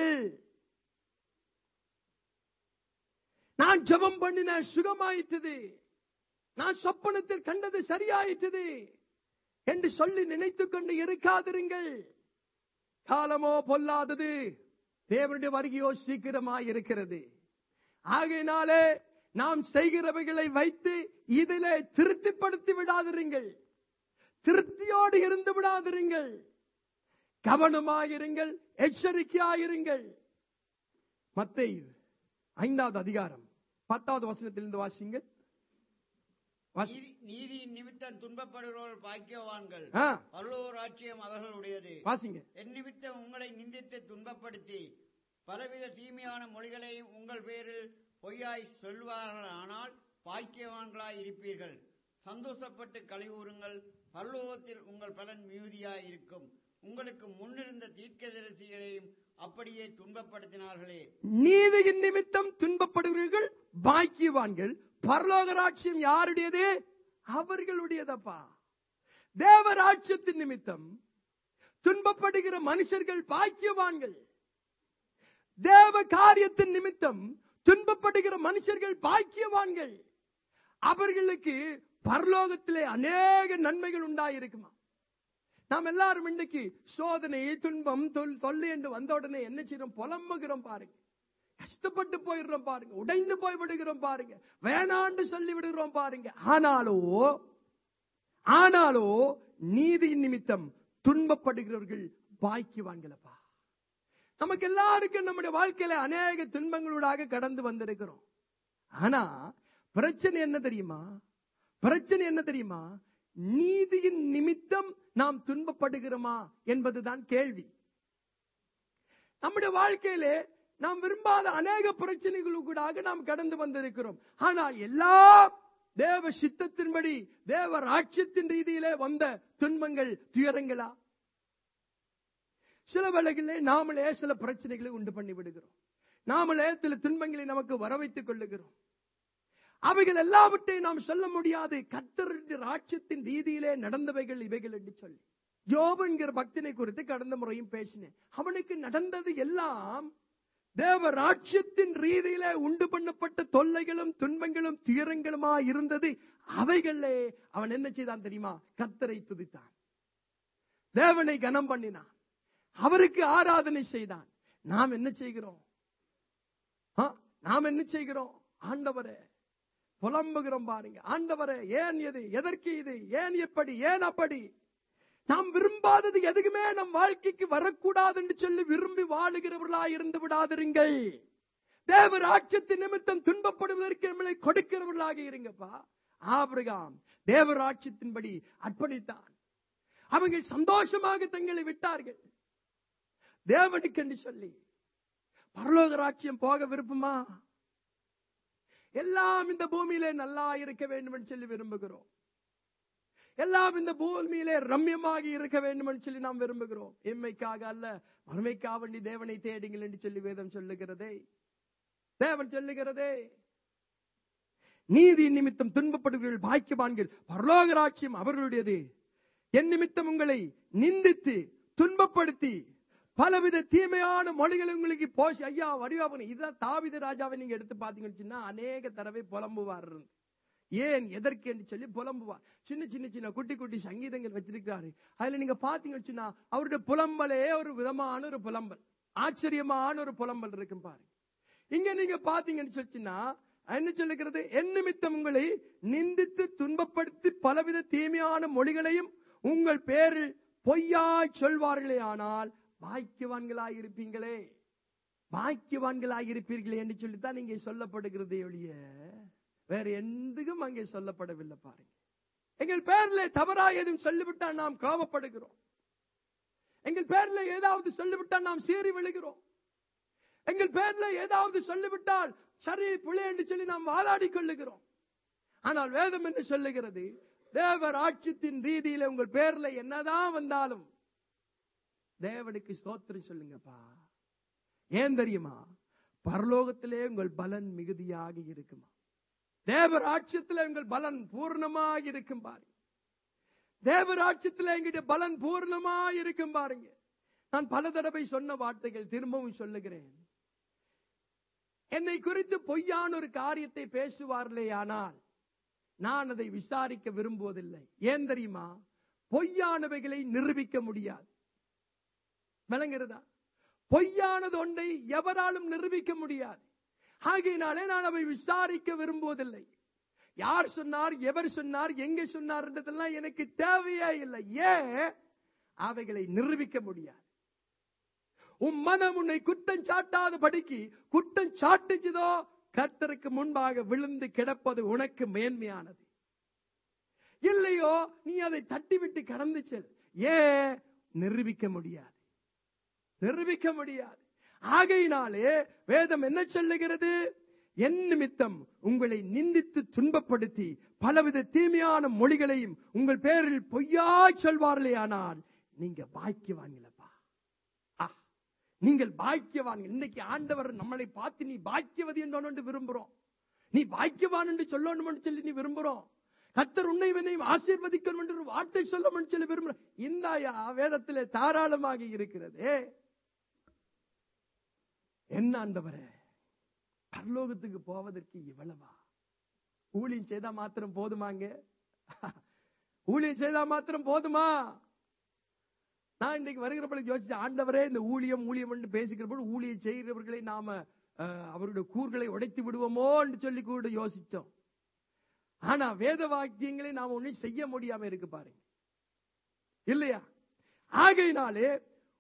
நான் ஜெபம் பண்ணின சுகமாயிட்டது நான் சொப்பனத்தில் கண்டது சரியாயிட்டது என்று சொல்லி நினைத்துக் கொண்டு இருக்காதிருங்கள் காலமோ பொல்லாதது தேவனுடைய வருகையோ சீக்கிரமாய் இருக்கிறது ஆகையினாலே நாம் செய்கிறவைகளை வைத்து இதிலே திருப்திப்படுத்தி விடாதிருங்கள் திருப்தியோடு இருந்து விடாதிருங்கள் கவனமாயிருங்கள் எச்சரிக்கையாயிருங்கள் மத்தேயு ஐந்தாவது அதிகாரம் பத்தாவது வசனத்திலிருந்து வாசிங்க வாசி- நீதி- நீதியின் நிமித்தம் துன்பப்படுகிறவர்கள் பாக்கியவான்கள் ஆ, பரலோக ராஜ்யம் அவர்களுடையது வாசிங்க என் நிமித்தம் உங்களை நிந்தித்து துன்பப்படுத்தி பலவித தீமையான மொழிகளையும் உங்கள் பேரில் பொய்யாய் சொல்வார்கள் ஆனால் பாக்கியவான்களாய் இருப்பீர்கள் சந்தோஷப்பட்டு கழிவுறுங்கள் பரலோகத்தில் உங்கள் பலன் மிகுதியாய் இருக்கும் உங்களுக்கு முன்னிருந்த தீர்க்கதரிசிகளையும் அப்படியே துன்பப்படுத்தினார்களே நீதியின் நிமித்தம் துன்பப்படுகிறீர்கள் பாக்கியவான்கள் பரலோக ராட்சியம் யாருடையது அவர்களுடையதப்பா தேவராட்சியத்தின் நிமித்தம் துன்பப்படுகிற மனுஷர்கள் பாக்கியவான்கள் தேவ காரியத்தின் நிமித்தம் துன்பப்படுகிற மனுஷர்கள் பாக்கியவான்கள் அவர்களுக்கு பரலோகத்திலே அநேக நன்மைகள் உண்டாயிருக்குமா நாம் எல்லாரும் இன்னைக்கு சோதனை துன்பம் தொல்- தொல்லை என்று வந்த உடனே என்ன செய்யறோம் புலம்புகிறோம் பாருங்க கஷ்டப்பட்டு போயிடுறோம் பாருங்க உடைந்து போய் விடுகிறோம் பாருங்க வேணாண்டு சொல்லி விடுகிறோம் பாருங்க ஆனாலோ ஆனாலோ நீதியின் நிமித்தம் துன்பப்படுகிறவர்கள் பாக்கியவான்களப்பா நமக்கு எல்லாருக்கும் நம்முடைய வாழ்க்கையில அநேக துன்பங்களூடாக கடந்து வந்திருக்கிறோம் ஆனா பிரச்சனை என்ன தெரியுமா பிரச்சனை என்ன தெரியுமா நீதியின் நிமித்தம் நாம் துன்பப்படுகிறோமா என்பதுதான் கேள்வி நம்முடைய வாழ்க்கையிலே நாம் விரும்பாத அநேக பிரச்சனைகளுக்கூடாக நாம் கடந்து வந்திருக்கிறோம் ஆனால் எல்லா தேவ சித்தத்தின்படி தேவ ராட்சியத்தின் ரீதியிலே வந்த துன்பங்கள் துயரங்களா சில வேளைகளிலே நாமளே சில பிரச்சனைகளை உண்டு பண்ணி விடுகிறோம் நாமளே சில துன்பங்களை நமக்கு வர வைத்துக் கொள்ளுகிறோம் அவைகள் எல்லாவற்றையும் நாம் சொல்ல முடியாது கத்தருடைய ராட்சியத்தின் ரீதியிலே நடந்தவைகள் இவைகள் என்று சொல்லி யோபு என்கிற பக்தனை குறித்து கடந்த முறையும் பேசினேன் அவனுக்கு நடந்தது எல்லாம் தேவ ராட்சியத்தின் ரீதியிலே உண்டு பண்ணப்பட்ட தொல்லைகளும் துன்பங்களும் துயரங்களுமா இருந்தது அவைகளே அவன் என்ன செய்தான் தெரியுமா கத்தரை துதித்தான் தேவனை கனம் பண்ணினான் அவருக்கு ஆராதனை செய்தான் நாம் என்ன செய்கிறோம் ஆ, நாம் என்ன செய்கிறோம் ஆண்டவரே புலம்புகிறோம் பாருங்க ஆண்டவரே ஏன் எது எதற்கு இது ஏன் எப்படி ஏன் அப்படி நாம் விரும்பாதது எதுக்குமே நம் வாழ்க்கைக்கு வரக்கூடாது என்று சொல்லி விரும்பி வாழுகிறவர்களாய் இருந்து விடாதிருங்கள் தேவ ராட்சத்தின் நிமித்தம் துன்பப்படுவதற்கு நம்மளை கொடுக்கிறவர்களாக இருங்கப்பா ஆபிரகாம் தேவ ராட்சியத்தின்படி அர்ப்பணித்தான் அவங்க சந்தோஷமாக தங்களை விட்டார்கள் தேவனுக்கு என்று சொல்லி பரலோக ராட்சியம் போக விருப்பமா எல்லாம் இந்த பூமியிலே நல்லா இருக்க வேண்டும் என்று சொல்லி விரும்புகிறோம் எல்லாம் இந்த பூமியிலே ரம்யமாக இருக்க வேண்டும் என்று சொல்லி நாம் விரும்புகிறோம் எம்மைக்காக அல்ல மறுமைக்காக வேண்டி தேவனை தேடுங்கள் என்று சொல்லி வேதம் சொல்லுகிறதே தேவன் சொல்லுகிறதே நீதி நிமித்தம் துன்பப்படுகிறவர்கள் பாக்கியவான்கள் பரலோக ராட்சியம் அவர்களுடையது என் நிமித்தம் உங்களை நிந்தித்து துன்பப்படுத்தி பலவித தீமையான மொழிகள் உங்களுக்கு போஷ் ஐயா வடிவாபன் இதுதான் தாவித ராஜாவை நீங்க எடுத்து பாத்தீங்கன்னு சொன்னா அநேக தடவை புலம்புவார் இருந்து. ஏன் எதற்கு என்று சொல்லி புலம்புவார் சின்ன சின்ன சின்ன குட்டி குட்டி சங்கீதங்கள் வச்சிருக்கிறாரு அதுல நீங்க பாத்தீங்கன்னு சொன்னா அவருடைய புலம்பலே ஒரு விதமான ஒரு புலம்பல் ஆச்சரியமான ஒரு புலம்பல் இருக்கும் பாருங்க இங்க நீங்க பாத்தீங்கன்னு சொல்லிச்சுன்னா என்ன சொல்லுகிறது என் நிமித்தம் உங்களை நிந்தித்து துன்பப்படுத்தி பலவித தீமையான மொழிகளையும் உங்கள் பேரில் பொய்யாய் சொல்வார்களே ஆனால் பாக்கியவான்களாய் இருப்பீங்களே பாக்கியவான்களாய் இருப்பீர்களே என்று சொல்லித்தான் இங்கே சொல்லப்படுகிறதே ஒழிய வேற எந்துக்கும் அங்கே சொல்லப்படவில்லை பாருங்க எங்கள் பேர்ல தவறா எதுவும் சொல்லிவிட்டால் நாம் கோபப்படுகிறோம் எங்கள் பேர்ல ஏதாவது சொல்லிவிட்டால் நாம் சீறி விழுகிறோம் எங்கள் பேர்ல ஏதாவது சொல்லிவிட்டால் சரி பிள்ளை என்று சொல்லி நாம் வாதாடி கொள்ளுகிறோம் ஆனால் வேதம் என்று சொல்லுகிறது தேவ ராட்சியத்தின் ரீதியில உங்கள் பேர்ல என்னதான் வந்தாலும் தேவனுக்கு ஸ்தோத்திரம் சொல்லுங்கப்பா ஏன் தெரியுமா பரலோகத்திலே உங்கள் பலன் மிகுதியாக இருக்குமா தேவ ராட்சியத்திலே உங்கள் பலன் பூர்ணமாக இருக்கும் பாருங்க தேவ ராட்சியத்திலே எங்களுடைய பலன் பூர்ணமாக இருக்கும் பாருங்க நான் பல தடவை சொன்ன வார்த்தைகள் திரும்பவும் சொல்லுகிறேன் என்னை குறித்து பொய்யான ஒரு காரியத்தை பேசுவார்களே ஆனால் நான் அதை விசாரிக்க விரும்புவதில்லை ஏன் தெரியுமா பொய்யானவைகளை நிரூபிக்க முடியாது விளங்குறதா பொய்யானது ஒன்றை எவராலும் நிரூபிக்க முடியாது ஆகையினாலே நான் அவை விசாரிக்க விரும்புவதில்லை யார் சொன்னார் எவர் சொன்னார் எங்க சொன்னார்ன்றதெல்லாம் எனக்கு தேவையே இல்லை ஏன் அவைகளை நிரூபிக்க முடியாது உன் மனம் உன்னை குற்றம் சாட்டாத படிக்கு குற்றம் சாட்டுச்சுதோ கர்த்தருக்கு முன்பாக விழுந்து கிடப்பது உனக்கு மேன்மையானது இல்லையோ நீ அதை தட்டிவிட்டு கடந்து செல் ஏன் நிரூபிக்க முடியாது நிரூபிக்க முடியாது ஆகையினாலே வேதம் என்ன சொல்லுகிறது என் நிமித்தம் உங்களை நிந்தித்து துன்பப்படுத்தி பலவித தீமையான மொழிகளையும் உங்கள் பேரில் பொய்யாய் சொல்வார்களே ஆனால் நீங்க பாக்கியவான்களப்பா ஆ, நீங்கள் பாக்கியவான்கள் இன்னைக்கு ஆண்டவர் நம்மளை பார்த்து நீ பாக்கியவதி என்று விரும்புறோம் நீ பாக்கியவான் என்று சொல்லணும் சொல்லி நீ விரும்புறோம் கத்தர் உன்னை இவனையும் ஆசீர்வதிக்கணும் என்று ஒரு வார்த்தை சொல்லணும் சொல்லி விரும்புறோம் இந்தாயா வேதத்திலே தாராளமாக இருக்கிறதே என்ன ஆண்டவரே பரலோகத்துக்கு போவதற்கு இவ்வளவா ஊழியம் செய்தா மாத்திரம் போதுமாங்க ஊழியம் செய்தா மாத்திரம் போதுமா நான் இன்னைக்கு வருகிற பிள்ளை யோசிச்சு ஆண்டவரே இந்த ஊழியம் ஊழியம் என்று பேசுகிற போது ஊழியம் செய்கிறவர்களை நாம அஹ், அவருடைய கூறுகளை உடைத்து விடுவோமோ என்று சொல்லி கூட யோசிச்சோம் ஆனா வேத வாக்கியங்களை நாம ஒன்னும் செய்ய முடியாம இருக்கு பாருங்க இல்லையா ஆகையினாலே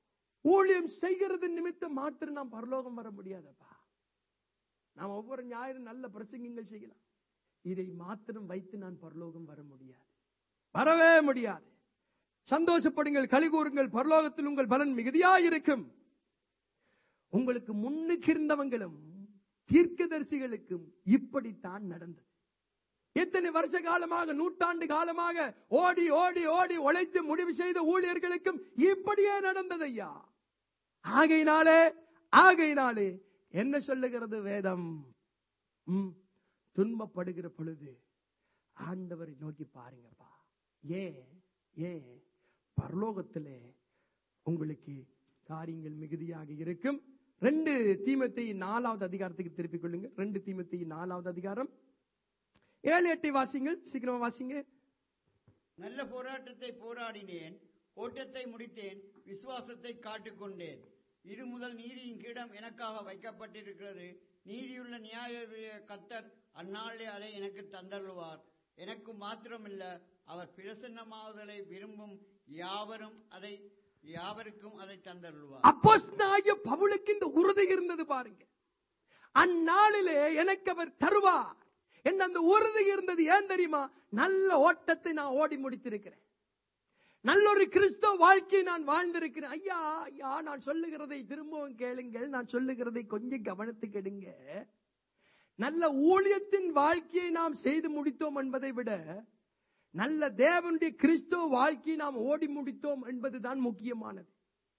ஊழியம் செய்கிறது நிமித்தம் மாத்திரம் நாம் பரலோகம் வர முடியாதப்பா நாம் ஒவ்வொரு ஞாயிறு நல்ல பிரசங்கங்கள் செய்யலாம் இதை மாத்திரம் வைத்து நான் பரலோகம் வர முடியாது வரவே முடியாது சந்தோஷப்படுங்கள் களி கூறுங்கள் பரலோகத்தில் உங்கள் பலன் மிகுதியாயிருக்கும் உங்களுக்கு முன்னுக்கு இருந்தவங்களும் தீர்க்கதரிசிகளுக்கும் இப்படித்தான் நடந்தது எத்தனை வருஷ காலமாக நூற்றாண்டு காலமாக ஓடி ஓடி ஓடி உழைத்து முடிவு செய்த ஊழியர்களுக்கும் இப்படியே நடந்தது ஐயா ஆகையினாலே ஆகையினாலே என்ன சொல்லுகிறது வேதம் ம், துன்பப்படுகிற பொழுது ஆண்டவரை நோக்கி பாருங்கப்பா ஏன் ஏன் பரலோகத்திலே உங்களுக்கு காரியங்கள் மிகுதியாக இருக்கும் ரெண்டு தீமத்தை நாலாவது அதிகாரத்துக்கு திருப்பிக் கொள்ளுங்க ரெண்டு தீமத்தை நாலாவது அதிகாரம் ஏழு எட்டை வாசிங்கள் சீக்கிரமா வாசிங்க நல்ல போராட்டத்தை போராடினேன் ஓட்டத்தை முடித்தேன் விசுவாசத்தை காட்டுக்கொண்டேன் இது முதல் நீதியின் கீடம் எனக்காக வைக்கப்பட்டிருக்கிறது நீதியுள்ள நியாய கத்தர் அந்நாளிலே அதை எனக்கு தந்தருவார் எனக்கு மாத்திரமில்ல அவர் பிரசன்னமாவதலை விரும்பும் யாவரும் அதை யாவருக்கும் அதை தந்தருள்வார் அப்போஸ்தலனாகிய பவுலுக்கு இந்த உறுதி இருந்தது பாருங்க அந்நாளிலே எனக்கு அவர் தருவார் என்ன அந்த உறுதி இருந்தது ஏன் தெரியுமா நல்ல ஓட்டத்தை நான் ஓடி முடித்திருக்கிறேன் நல்ல ஒரு கிறிஸ்தவ வாழ்க்கையை நான் வாழ்ந்திருக்கிறேன் ஐயா ஐயா நான் சொல்லுகிறதை திரும்பவும் கேளுங்கள் நான் சொல்லுகிறதை கொஞ்சம் கவனத்துக்கு எடுங்க நல்ல ஊழியத்தின் வாழ்க்கையை நாம் செய்து முடித்தோம் என்பதை விட நல்ல தேவனுடைய கிறிஸ்தவ வாழ்க்கையை நாம் ஓடி முடித்தோம் என்பதுதான் முக்கியமானது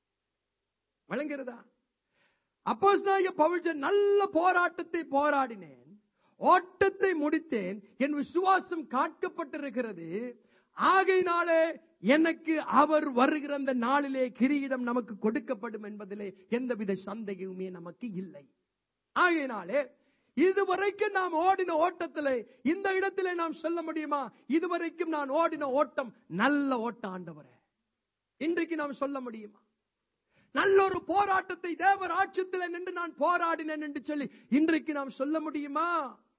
வழங்குகிறதா அப்போஸ்தலனாகிய பவுல் சொன்ன, நல்ல போராட்டத்தை போராடினேன் ஓட்டத்தை முடித்தேன் என் விசுவாசம் காக்கப்பட்டிருக்கிறது ஆகையினாலே எனக்கு அவர் வருகிற அந்த நாளிலே கிரீடம் நமக்கு கொடுக்கப்படும் என்பதிலே எந்தவித சந்தேகமுமே நமக்கு இல்லை ஆகையினாலே இதுவரைக்கும் நாம் ஓடின ஓட்டத்திலே இந்த இடத்திலே நாம் சொல்ல முடியுமா இதுவரைக்கும் நான் ஓடின ஓட்டம் நல்ல ஓட்டம் ஆண்டவரே இன்றைக்கு நாம் சொல்ல முடியுமா நல்ல ஒரு போராட்டத்தை தேவர் ஆட்சத்தில் நின்று நான் போராடினேன் என்று சொல்லி இன்றைக்கு நாம் சொல்ல முடியுமா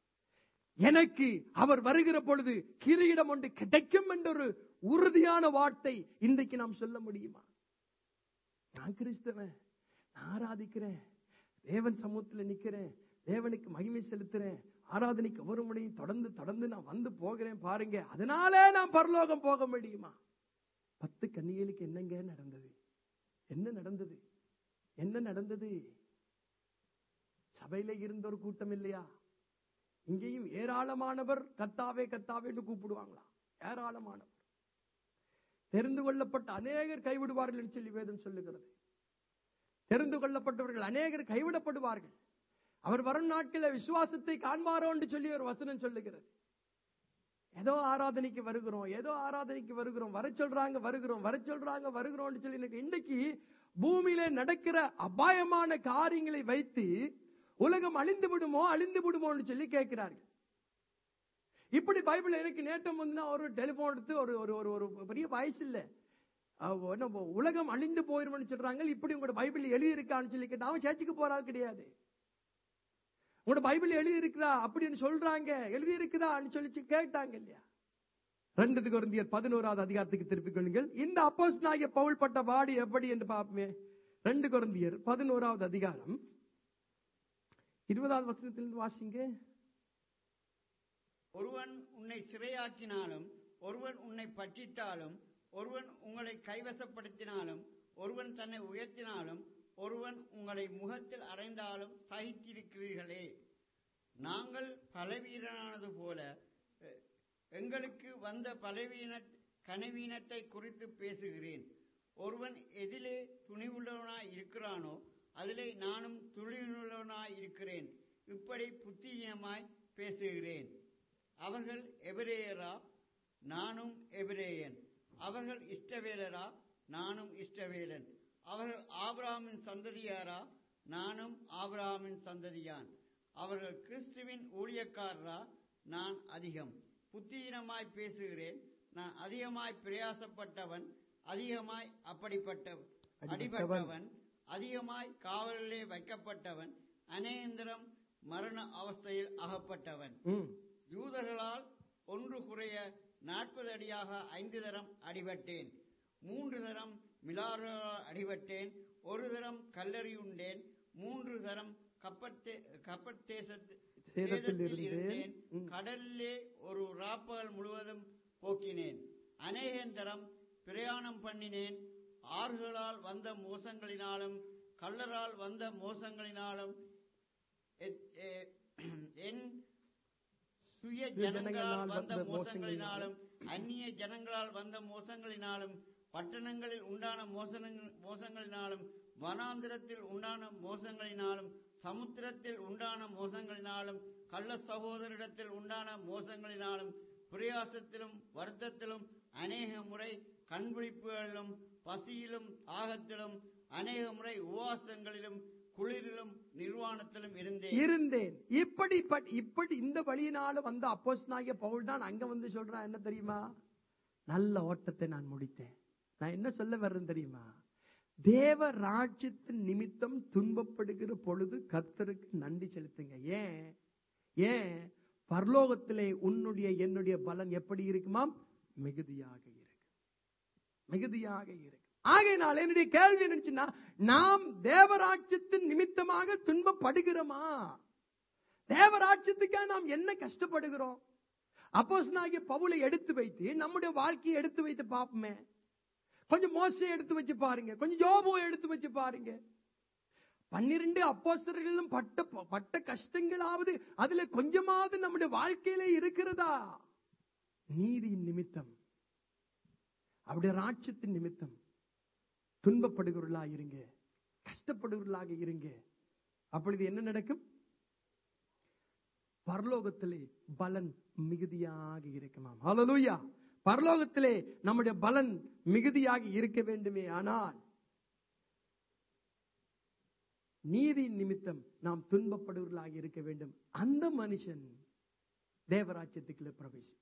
எனக்கு அவர் வருகிற பொழுது கிரீடம் ஒன்று கிடைக்கும் என்ற ஒரு உறுதியான வார்த்தை இன்றைக்கு நாம் சொல்ல முடியுமா நான் கிறிஸ்தவன் நான் ஆராதிக்கிறேன் தேவன் சமூகத்துல நிக்கிறேன் தேவனுக்கு மகிமை செலுத்துறேன் ஆராதனைக்கு ஒரு முறையும் தொடர்ந்து தொடர்ந்து நான் வந்து போகிறேன் பாருங்க அதனாலே நான் பரலோகம் போக முடியுமா பத்து கன்னிகளுக்கு என்னங்க நடந்தது என்ன நடந்தது என்ன நடந்தது சபையில இருந்த ஒரு கூட்டம் இல்லையா இங்கேயும் ஏராளமானவர் கத்தாவே கத்தாவேன்னு கூப்பிடுவாங்களா ஏராளமானவர் தெரிந்து கொள்ளப்பட்ட அநேகர் கைவிடுவார்கள் என்று சொல்லி வேதம் சொல்லுகிறது தெரிந்து கொள்ளப்பட்டவர்கள் அநேகர் கைவிடப்படுவார்கள் அவர் வரும் நாட்களில் விசுவாசத்தை காண்பாரோ என்று சொல்லி ஒரு வசனம் சொல்லுகிறது ஏதோ ஆராதனைக்கு வருகிறோம் ஏதோ ஆராதனைக்கு வருகிறோம் வர சொல்றாங்க வருகிறோம் வர சொல்றாங்க வருகிறோம்னு சொல்லி எனக்கு இன்னைக்கு பூமியில நடக்கிற அபாயமான காரியங்களை வைத்து உலகம் அழிந்து விடுமோ அழிந்து விடுமோன்னு சொல்லி கேட்கிறார்கள் இப்படி பைபிள் எனக்கு நேட்டம் வந்து ஒரு டெலிபோன் எடுத்து ஒரு ஒரு ஒரு ஒரு பெரிய வயசு இல்ல அஹ் என்ன உலகம் அழிந்து போயிரும்னு சொல்றாங்க இப்படி உங்களோட பைபிள் எழுதி இருக்கான்னு சொல்லி கேட்டா அவன் சர்ச்சுக்கு போறாள் கிடையாது உங்களோட பைபிள் எழுதி இருக்குதா அப்படின்னு சொல்றாங்க எழுதி இருக்குதான்னு சொல்லி கேட்டாங்க இல்லையா ரெண்டு குருந்தியர் பதினோராவது அதிகாரத்துக்கு திருப்பிக் கொள்ளுங்கள் இந்த அப்போஸ் நாகிய பவுல் பட்ட பாடு எப்படி என்று பார்ப்போமே ரெண்டு குருந்தியர் பதினோராவது அதிகாரம் இருபதாவது வசனத்திலிருந்து வாசிங்க ஒருவன் உன்னை சிறையாக்கினாலும் ஒருவன் உன்னை பற்றிட்டாலும் ஒருவன் உங்களை கைவசப்படுத்தினாலும் ஒருவன் தன்னை உயர்த்தினாலும் ஒருவன் உங்களை முகத்தில் அறைந்தாலும் சகித்திருக்கிறீர்களே நாங்கள் பலவீனனானது போல எ- எங்களுக்கு வந்த பலவீன கனவீனத்தை குறித்து பேசுகிறேன் ஒருவன் எதிலே துணிவுள்ளவனாய் இருக்கிறானோ அதிலே நானும் துணிவுள்ளவனாய் இருக்கிறேன் இப்படி புத்தியமாய் பேசுகிறேன் அவர்கள் எபிரேயரா நானும் எபிரேயன் அவர்கள் இஷ்டவேலரா நானும் இஷ்டவேலன் அவர்கள் ஆபிரகாமின் சந்ததியாரா நானும் ஆபிரகாமின் சந்ததியான் அவர்கள் கிறிஸ்துவின் ஊழியக்காரரா நான் அதிகம் புத்தியினமாய் பேசுகிறேன் நான் அதிகமாய் பிரயாசப்பட்டவன் அதிகமாய் அப்படிப்பட்டவன் அடிபட்டவன் அதிகமாய் காவலிலே வைக்கப்பட்டவன் அநேந்திரம் மரண அவஸ்தையில் அகப்பட்டவன் ம். யூதர்களால் ஒன்று குறைய நாற்பது அடியாக ஐந்து தரம் அடிபட்டேன் மூன்று தரம் மிலாறுகளால் அடிபட்டேன் ஒரு தரம் கல்லறி உண்டேன் மூன்று தரம் கப்பத்தே கப்பத்தேசத்து சேதத்தில் சேதத்தில் இருந்தேன். இருந்தேன் ம். கடலிலே ஒரு ராப்பகல் முழுவதும் போக்கினேன் அநேகந்தரம் பிரயாணம் பண்ணினேன் ஆறுகளால் வந்த மோசங்களினாலும் கள்ளரால் வந்த மோசங்களினாலும் எத்- எ- என் சுய ஜனங்களால் வந்த மோசங்களினாலும் அந்நிய ஜனங்களால் வந்த மோசங்களினாலும் பட்டணங்களில் உண்டான மோசனங்கள் மோசங்களினாலும் வனாந்திரத்தில் உண்டான மோசங்களினாலும் சமுத்திரத்தில் உண்டான மோசங்களினாலும் கள்ள சகோதரிடத்தில் உண்டான மோசங்களினாலும் பிரயாசத்திலும் வருத்தத்திலும் அநேக முறை கண்விழிப்புகளிலும் பசியிலும் தாகத்திலும் அநேக முறை உபவாசங்களிலும் குளிரிலும் நிர்வாணத்திலும் இருந்தேன் இருந்தேன் இப்படி பட்- இப்படி இந்த வழியினால வந்த அப்போஸ்தலனாகிய பவுல் தான் அங்க வந்து சொல்றான் என்ன தெரியுமா நல்ல ஓட்டத்தை நான் முடித்தேன் நான் என்ன சொல்ல வர்றேன் தெரியுமா தேவ ராஜ்யத்தின் நிமித்தம் துன்பப்படுகிற பொழுது கர்த்தருக்கு நன்றி செலுத்துங்க ஏன் ஏன் பரலோகத்திலே உன்னுடைய என்னுடைய பலன் எப்படி இருக்குமாம் மிகுதியாக இருக்கு மிகுதியாக இருக்கு ஆகையினால் என்னுடைய கேள்வி என்னச்சுன்னா நாம் தேவராட்சியத்தின் நிமித்தமாக துன்பப்படுகிறோமா தேவராட்சியத்துக்காக நாம் என்ன கஷ்டப்படுகிறோம் அப்போஸ்தலனாகிய பவுலை எடுத்து வைத்து நம்முடைய வாழ்க்கையை எடுத்து வைத்து பார்ப்போமே கொஞ்சம் மோசை எடுத்து வச்சு பாருங்க கொஞ்சம் யோபோ எடுத்து வச்சு பாருங்க பன்னிரண்டு அப்போஸ்தலர்களும் பட்ட பட்ட கஷ்டங்களாவது அதுல கொஞ்சமாவது நம்முடைய வாழ்க்கையில இருக்கிறதா நீதியின் நிமித்தம் அவருடைய ராட்சியத்தின் நிமித்தம் துன்பப்படுகிறவர்களாக இருங்க கஷ்டப்படுகிறவர்களாக இருங்க அப்பொழுது என்ன நடக்கும் பரலோகத்திலே பலன் மிகுதியாக இருக்குமாம் ஹalleluya பரலோகத்திலே நம்முடைய பலன் மிகுதியாக இருக்க வேண்டுமே ஆனால் நீதியின் நிமித்தம் நாம் துன்பப்படுவர்களாக இருக்க வேண்டும் அந்த மனுஷன் தேவராஜ்யத்துக்குள்ள பிரவேசிப்பான்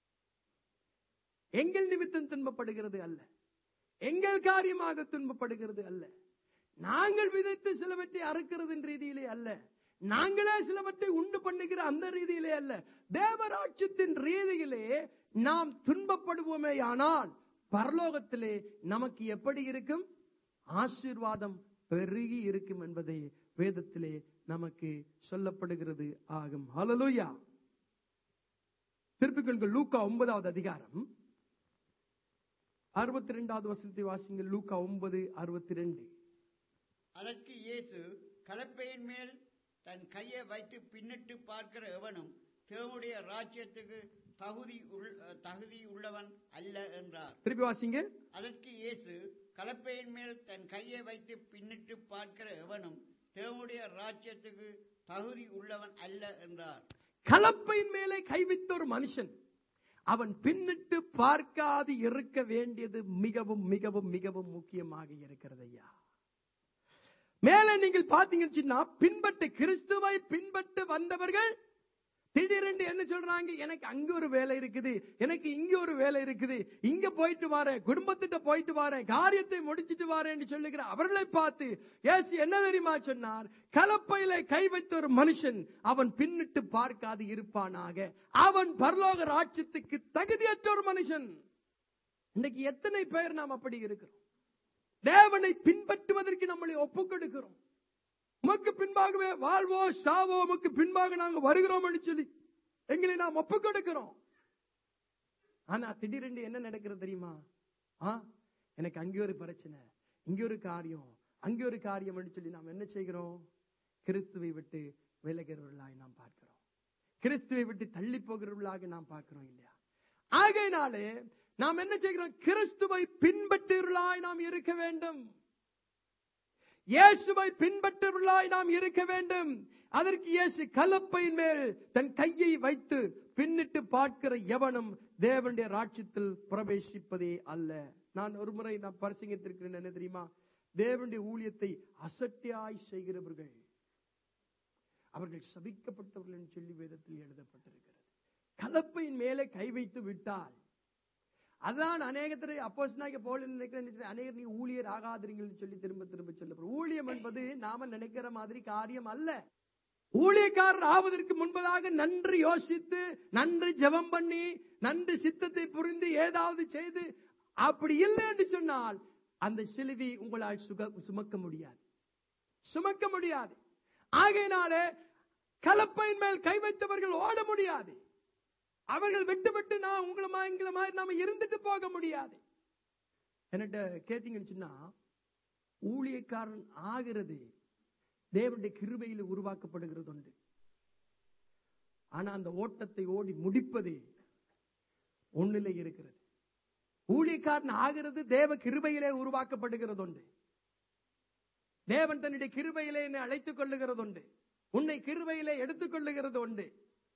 எங்கள் நிமித்தம் துன்பப்படுகிறது அல்ல எங்கள் காரியமாக துன்பப்படுகிறது அல்ல நாங்கள் விதைத்து சிலவற்றை அறுக்கிறதின் ரீதியிலே அல்ல நாங்களே சிலவற்றை உண்டு பண்ணுகிற அந்த ரீதியிலே அல்ல தேவராட்சியத்தின் ரீதியிலே நாம் துன்பப்படுவோமே ஆனால் பரலோகத்திலே நமக்கு எப்படி இருக்கும் ஆசீர்வாதம் பெருகி இருக்கும் என்பதை வேதத்திலே நமக்கு சொல்லப்படுகிறது ஆகும் ஹalleluya திருப்பிக் கொள்ளுங்கள் லூக்கா ஒன்பதாவது அதிகாரம் அறுபத்தி ரெண்டாவது வசனத்தை வாசிங்கள் லூக்கா ஒன்பது அறுபத்தி ரெண்டு அதற்கு இயேசு கலப்பையின் மேல் தன் கையை வைத்து பின்னிட்டு பார்க்கிற எவனும் தேவனுடைய ராஜ்யத்துக்கு தகுதி உள்- தகுதி உள்ளவன் அல்ல என்றார் திருப்பி வாசிங்க அதற்கு இயேசு கலப்பையின் மேல் தன் கையை வைத்து பின்னிட்டு பார்க்கிற எவனும் தேவனுடைய ராஜ்யத்துக்கு தகுதி உள்ளவன் அல்ல என்றார் கலப்பையின் மேலே கைவித்த ஒரு மனுஷன் அவன் பின்னிட்டு பார்க்காது இருக்க வேண்டியது மிகவும் மிகவும் மிகவும் முக்கியமாக இருக்கிறது ஐயா மேலே நீங்கள் பார்த்தீங்கன்னு சொன்னா, பின்பற்ற கிறிஸ்துவை பின்பற்று வந்தவர்கள் திடீரென்று என்ன சொல்றாங்க எனக்கு அங்க ஒரு வேலை இருக்குது எனக்கு இங்க ஒரு வேலை இருக்குது இங்க போயிட்டு வரேன் குடும்பத்திட்ட போயிட்டு வரேன் காரியத்தை முடிச்சிட்டு வரேன்னு சொல்லுகிற அவர்களை பார்த்து ஏசு என்ன தெரியுமா சொன்னார் கலப்பையில கை வைத்த ஒரு மனுஷன் அவன் பின்னிட்டு பார்க்காது இருப்பானாக அவன் பரலோக ராட்சியத்துக்கு தகுதியற்ற ஒரு மனுஷன் இன்னைக்கு எத்தனை பேர் நாம் அப்படி இருக்கிறோம் தேவனை பின்பற்றுவதற்கு நம்மளை ஒப்புக் கொடுக்கிறோம் உமக்கு பின்பாகவே வாழ்வோ சாவோ உமக்கு பின்பாக நாங்க வருகிறோம் சொல்லி எங்களை நாம் ஒப்புக் கொடுக்கிறோம் ஆனா திடீரென்று என்ன நடக்கிறது தெரியுமா ஆ எனக்கு அங்கே ஒரு பிரச்சனை இங்க ஒரு காரியம் அங்கே ஒரு காரியம் சொல்லி நாம் என்ன செய்கிறோம் கிறிஸ்துவை விட்டு விலகிறவர்களாய் நாம் பார்க்கிறோம் கிறிஸ்துவை விட்டு தள்ளி போகிறவர்களாக நாம் பார்க்கிறோம் இல்லையா ஆகையினாலே நாம் என்ன செய்கிறோம் கிறிஸ்துவை பின்பற்றுவர்களாய் நாம் இருக்க வேண்டும் இயேசுவை பின்பற்றுவர்களாய் நாம் இருக்க வேண்டும் அதற்கு இயேசு கலப்பையின் மேல் தன் கையை வைத்து பின்னிட்டு பார்க்கிற எவனும் தேவனுடைய ராட்சியத்தில் பிரவேசிப்பதே அல்ல நான் ஒரு முறை நான் பரிசங்கத்திருக்கிறேன் என்ன தெரியுமா தேவனுடைய ஊழியத்தை அசட்டியாய் செய்கிறவர்கள் அவர்கள் சபிக்கப்பட்டவர்கள் என்று சொல்லி வேதத்தில் எழுதப்பட்டிருக்கிறது கலப்பையின் மேலே கை வைத்து விட்டால் அதான் அநேகத்திலே அப்போஸ்தலனாகிய பவுல் என்ன நினைக்கிறேன் அநேகர் நீ ஊழியர் ஆகாதிருங்கள்னு சொல்லி திரும்ப திரும்ப சொல்லப்படும் ஊழியம் என்பது நாம நினைக்கிற மாதிரி காரியம் அல்ல ஊழியக்காரர் ஆவதற்கு முன்பதாக நன்று யோசித்து நன்று ஜெபம் பண்ணி நன்று சித்தத்தை புரிந்து ஏதாவது செய்து அப்படி இல்லை என்று சொன்னால் அந்த சிலுவை உங்களால் சுக சுமக்க முடியாது சுமக்க முடியாது ஆகையினாலே கலப்பையின் மேல் கை வைத்தவர்கள் ஓட முடியாது அவர்கள் விட்டு விட்டு நான் உங்களை மா- எங்களை மாதிரி நாம இருந்துட்டு போக முடியாது என்கிட்ட கேட்டீங்கன்னு சொன்னா ஊழியக்காரன் ஆகிறது தேவனுடைய கிருபையில் உருவாக்கப்படுகிறது உண்டு ஆனா அந்த ஓட்டத்தை ஓடி முடிப்பது ஒண்ணிலே இருக்கிறது ஊழியக்காரன் ஆகிறது தேவ கிருபையிலே உருவாக்கப்படுகிறது உண்டு தேவன் தன்னுடைய கிருபையிலே என்னை அழைத்துக் கொள்ளுகிறது உண்டு உன்னை கிருபையிலே எடுத்துக் கொள்ளுகிறது உண்டு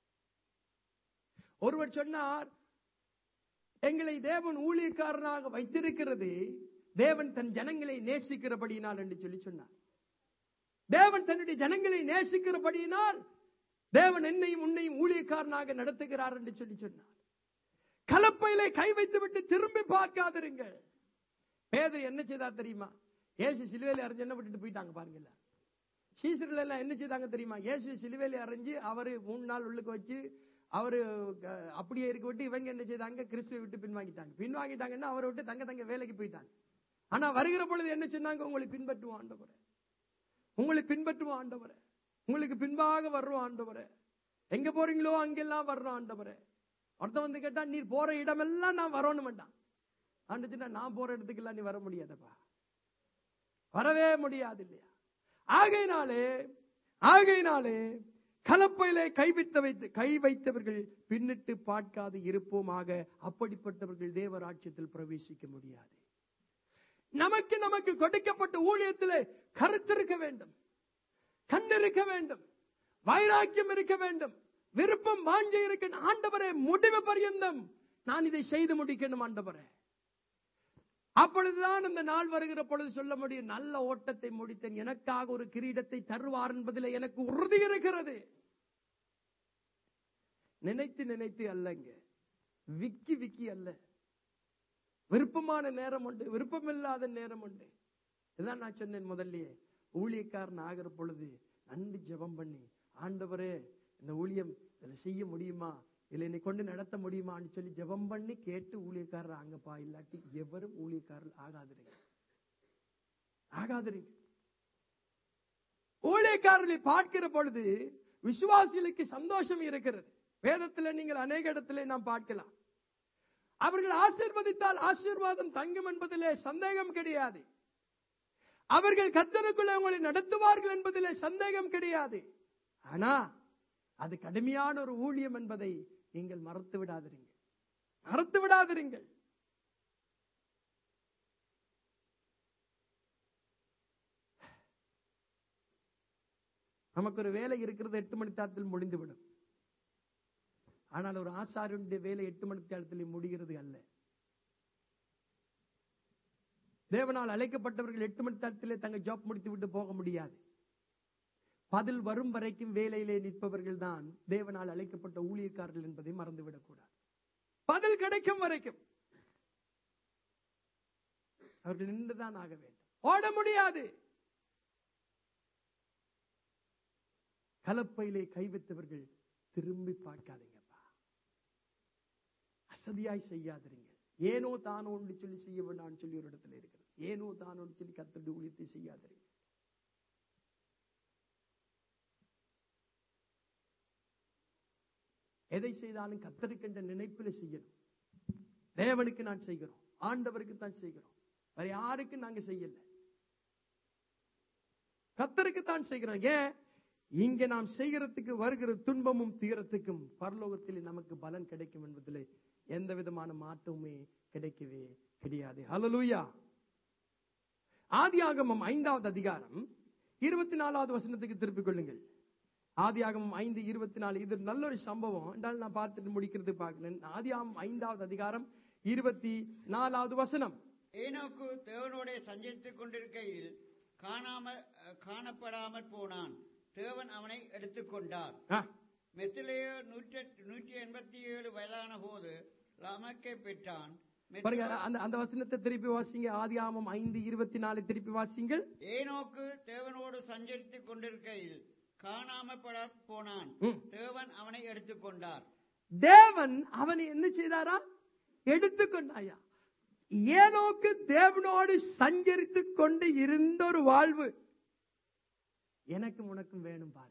ஒருவர் சொன்னார் எங்களை தேவன் ஊழியக்காரனாக வைத்திருக்கிறது தேவன் தன் ஜனங்களை நேசிக்கிறபடியினால் என்று சொல்லி சொன்னார் தேவன் தன்னுடைய ஜனங்களை நேசிக்கிறபடியினால் தேவன் என்னையும் உன்னையும் ஊழியக்காரனாக நடத்துகிறார் என்று சொல்லி சொன்னார் கலப்பையிலே கை வைத்து விட்டு திரும்பி பார்க்காதிருங்க பேதர் என்ன செய்தா தெரியுமா ஏசு சிலுவையில அரைஞ்சு என்ன விட்டுட்டு போயிட்டாங்க பாருங்கல்ல சீசர்கள் எல்லாம் என்ன செய்தாங்க தெரியுமா இயேசு சிலுவையில அரைஞ்சு அவரு மூணு நாள் உள்ளுக்கு வச்சு அவரு அஹ், அப்படியே இருக்க விட்டு இவங்க என்ன செய்தாங்க கிறிஸ்துவை விட்டு பின்வாங்கிட்டாங்க பின்வாங்கிட்டாங்கன்னா அவரை விட்டு தங்க தங்க வேலைக்கு போயிட்டாங்க ஆனா வருகிற பொழுது என்ன சொன்னாங்க உங்களை பின்பற்றுவோம் ஆண்டவரே உங்களை பின்பற்றுவோம் ஆண்டவரே உங்களுக்கு பின்பாக வர்றோம் ஆண்டவரே எங்க போறீங்களோ அங்கெல்லாம் வர்றோம் ஆண்டவரே ஒருத்தன் வந்து கேட்டா நீர் போற இடமெல்லாம் நான் வரணும் மாட்டான் ஆண்டுச்சுன்னா நான் போற இடத்துக்கெல்லாம் நீ வர முடியாதப்பா வரவே முடியாது இல்லையா ஆகையினாலே ஆகையினாலே கலப்பையிலே கை வைத்த வைத்து கை வைத்தவர்கள் பின்னிட்டு பார்க்காது இருப்போமாக அப்படிப்பட்டவர்கள் தேவராட்சியத்தில் பிரவேசிக்க முடியாது நமக்கு நமக்கு கொடுக்கப்பட்ட ஊழியத்திலே கருத்திருக்க வேண்டும் கண்டிருக்க வேண்டும் வைராக்கியம் இருக்க வேண்டும் விருப்பம் வாஞ்சை இருக்க ஆண்டவரே முடிவு பரியந்தம் நான் இதை செய்து முடிக்கணும் ஆண்டவரே அப்பொழுதுதான் இந்த நாள் வருகிற பொழுது சொல்ல முடியும் நல்ல ஓட்டத்தை முடித்தேன் எனக்காக ஒரு கிரீடத்தை தருவார் என்பதில் எனக்கு உறுதி இருக்கிறது நினைத்து நினைத்து அல்லங்க விக்கி விக்கி அல்ல விருப்பமான நேரம் உண்டு விருப்பமில்லாத நேரம் உண்டு இதான் நான் சொன்னேன் முதல்லயே ஊழியக்காரன் ஆகிற பொழுது நன்றி ஜெபம் பண்ணி ஆண்டவரே இந்த ஊழியம் இதுல செய்ய முடியுமா இல்ல என்னை கொண்டு நடத்த முடியுமான்னு சொல்லி ஜெபம் பண்ணி கேட்டு ஊழியக்காரர் ஆங்கப்பா இல்லாட்டி எவரும் ஊழியக்காரர் ஆகாதிருங்க ஆகாதிருங்க ஊழியக்காரர்களை பார்க்கிற பொழுது விசுவாசிகளுக்கு சந்தோஷம் இருக்கிறது வேதத்துல நீங்கள் அநேக இடத்திலே நாம் பார்க்கலாம் அவர்கள் ஆசீர்வதித்தால் ஆசீர்வாதம் தங்கும் என்பதிலே சந்தேகம் கிடையாது அவர்கள் கத்தருக்குள்ள உங்களை நடத்துவார்கள் என்பதிலே சந்தேகம் கிடையாது ஆனா அது கடுமையான ஒரு ஊழியம் என்பதை நீங்கள் மறத்து விடாதிருங்கள் மறத்து விடாதிருங்கள் நமக்கு ஒரு வேலை இருக்கிறது எட்டு மணி நேரத்தில் முடிந்துவிடும் ஆனால் ஒரு ஆசாரியனுடைய வேலை எட்டு மணி நேரத்தில் முடிகிறது அல்ல தேவனால் அழைக்கப்பட்டவர்கள் எட்டு மணி நேரத்திலே தங்கள் ஜாப் முடித்து விட்டு போக முடியாது பதில் வரும் வரைக்கும் வேலையிலே நிற்பவர்கள் தான் தேவனால் அழைக்கப்பட்ட ஊழியக்காரர்கள் என்பதை மறந்துவிடக் கூடாது பதில் கிடைக்கும் வரைக்கும் அவர்கள் நின்றுதான் ஆக வேண்டும் ஓட முடியாது கலப்பையிலே கை வைத்தவர்கள் திரும்பி பார்க்காதீங்கப்பா அசதியாய் செய்யாதிருங்க ஏனோ தானோ ஒன்று சொல்லி செய்ய வேண்டாம்னு சொல்லி ஒரு இடத்துல இருக்கிறது ஏனோ தானோன்னு சொல்லி கத்தடி ஊழியத்தை செய்யாதிருங்க எதை செய்தாலும் கத்தருக்கின்ற நினைப்பில் செய்யணும் தேவனுக்கு நான் செய்கிறோம் ஆண்டவருக்கு தான் செய்கிறோம் வேற யாருக்கும் நாங்க செய்யல கத்தருக்கு தான் செய்கிறோம் ஏன் இங்க நாம் செய்கிறதுக்கு வருகிற துன்பமும் தீரத்துக்கும் பரலோகத்தில் நமக்கு பலன் கிடைக்கும் என்பதில் எந்த விதமான மாற்றமுமே கிடைக்கவே கிடையாது ஹalleluya ஆதியாகமம் ஐந்தாவது அதிகாரம் இருபத்தி நாலாவது வசனத்துக்கு திருப்பிக் கொள்ளுங்கள் ஆதியாகமம் ஐந்து இருபத்தி நாலு இது நல்ல ஒரு சம்பவம் என்றால் நான் பார்த்துட்டு முடிக்கிறது பார்க்கிறேன் ஆதியாகமம் ஐந்தாவது அதிகாரம் இருபத்தி நாலாவது வசனம் ஏனோக்கு தேவனோட சஞ்சரித்துக் கொண்டிருக்கையில் காணாமல் அஹ், காணப்படாமற் போனான் தேவன் அவனை எடுத்துக்கொண்டார் ஆ, மெத்திலேயோ நூற்றி நூற்றி எண்பத்தி ஏழு வயதான போது லமக்கை பெற்றான் பாருங்க மெத்திலோ- அந்த அந்த வசனத்தை திருப்பி வாசிங்க ஆதியாகமம் ஐந்து இருபத்தி நாலு திருப்பி வாசிங்கள் ஏனோக்கு தேவனோடு சஞ்சரித்துக் கொண்டிருக்கையில் காணாமப்பட போனான் ம். தேவன் அவனை எடுத்துக்கொண்டார் தேவன் அவனை என்ன செய்தாரா எடுத்துக்கொண்டாயா ஏனோக்கு தேவனோடு சஞ்சரித்துக் கொண்டு இருந்த ஒரு வாழ்வு எனக்கும் உனக்கும் வேணும் பாருங்க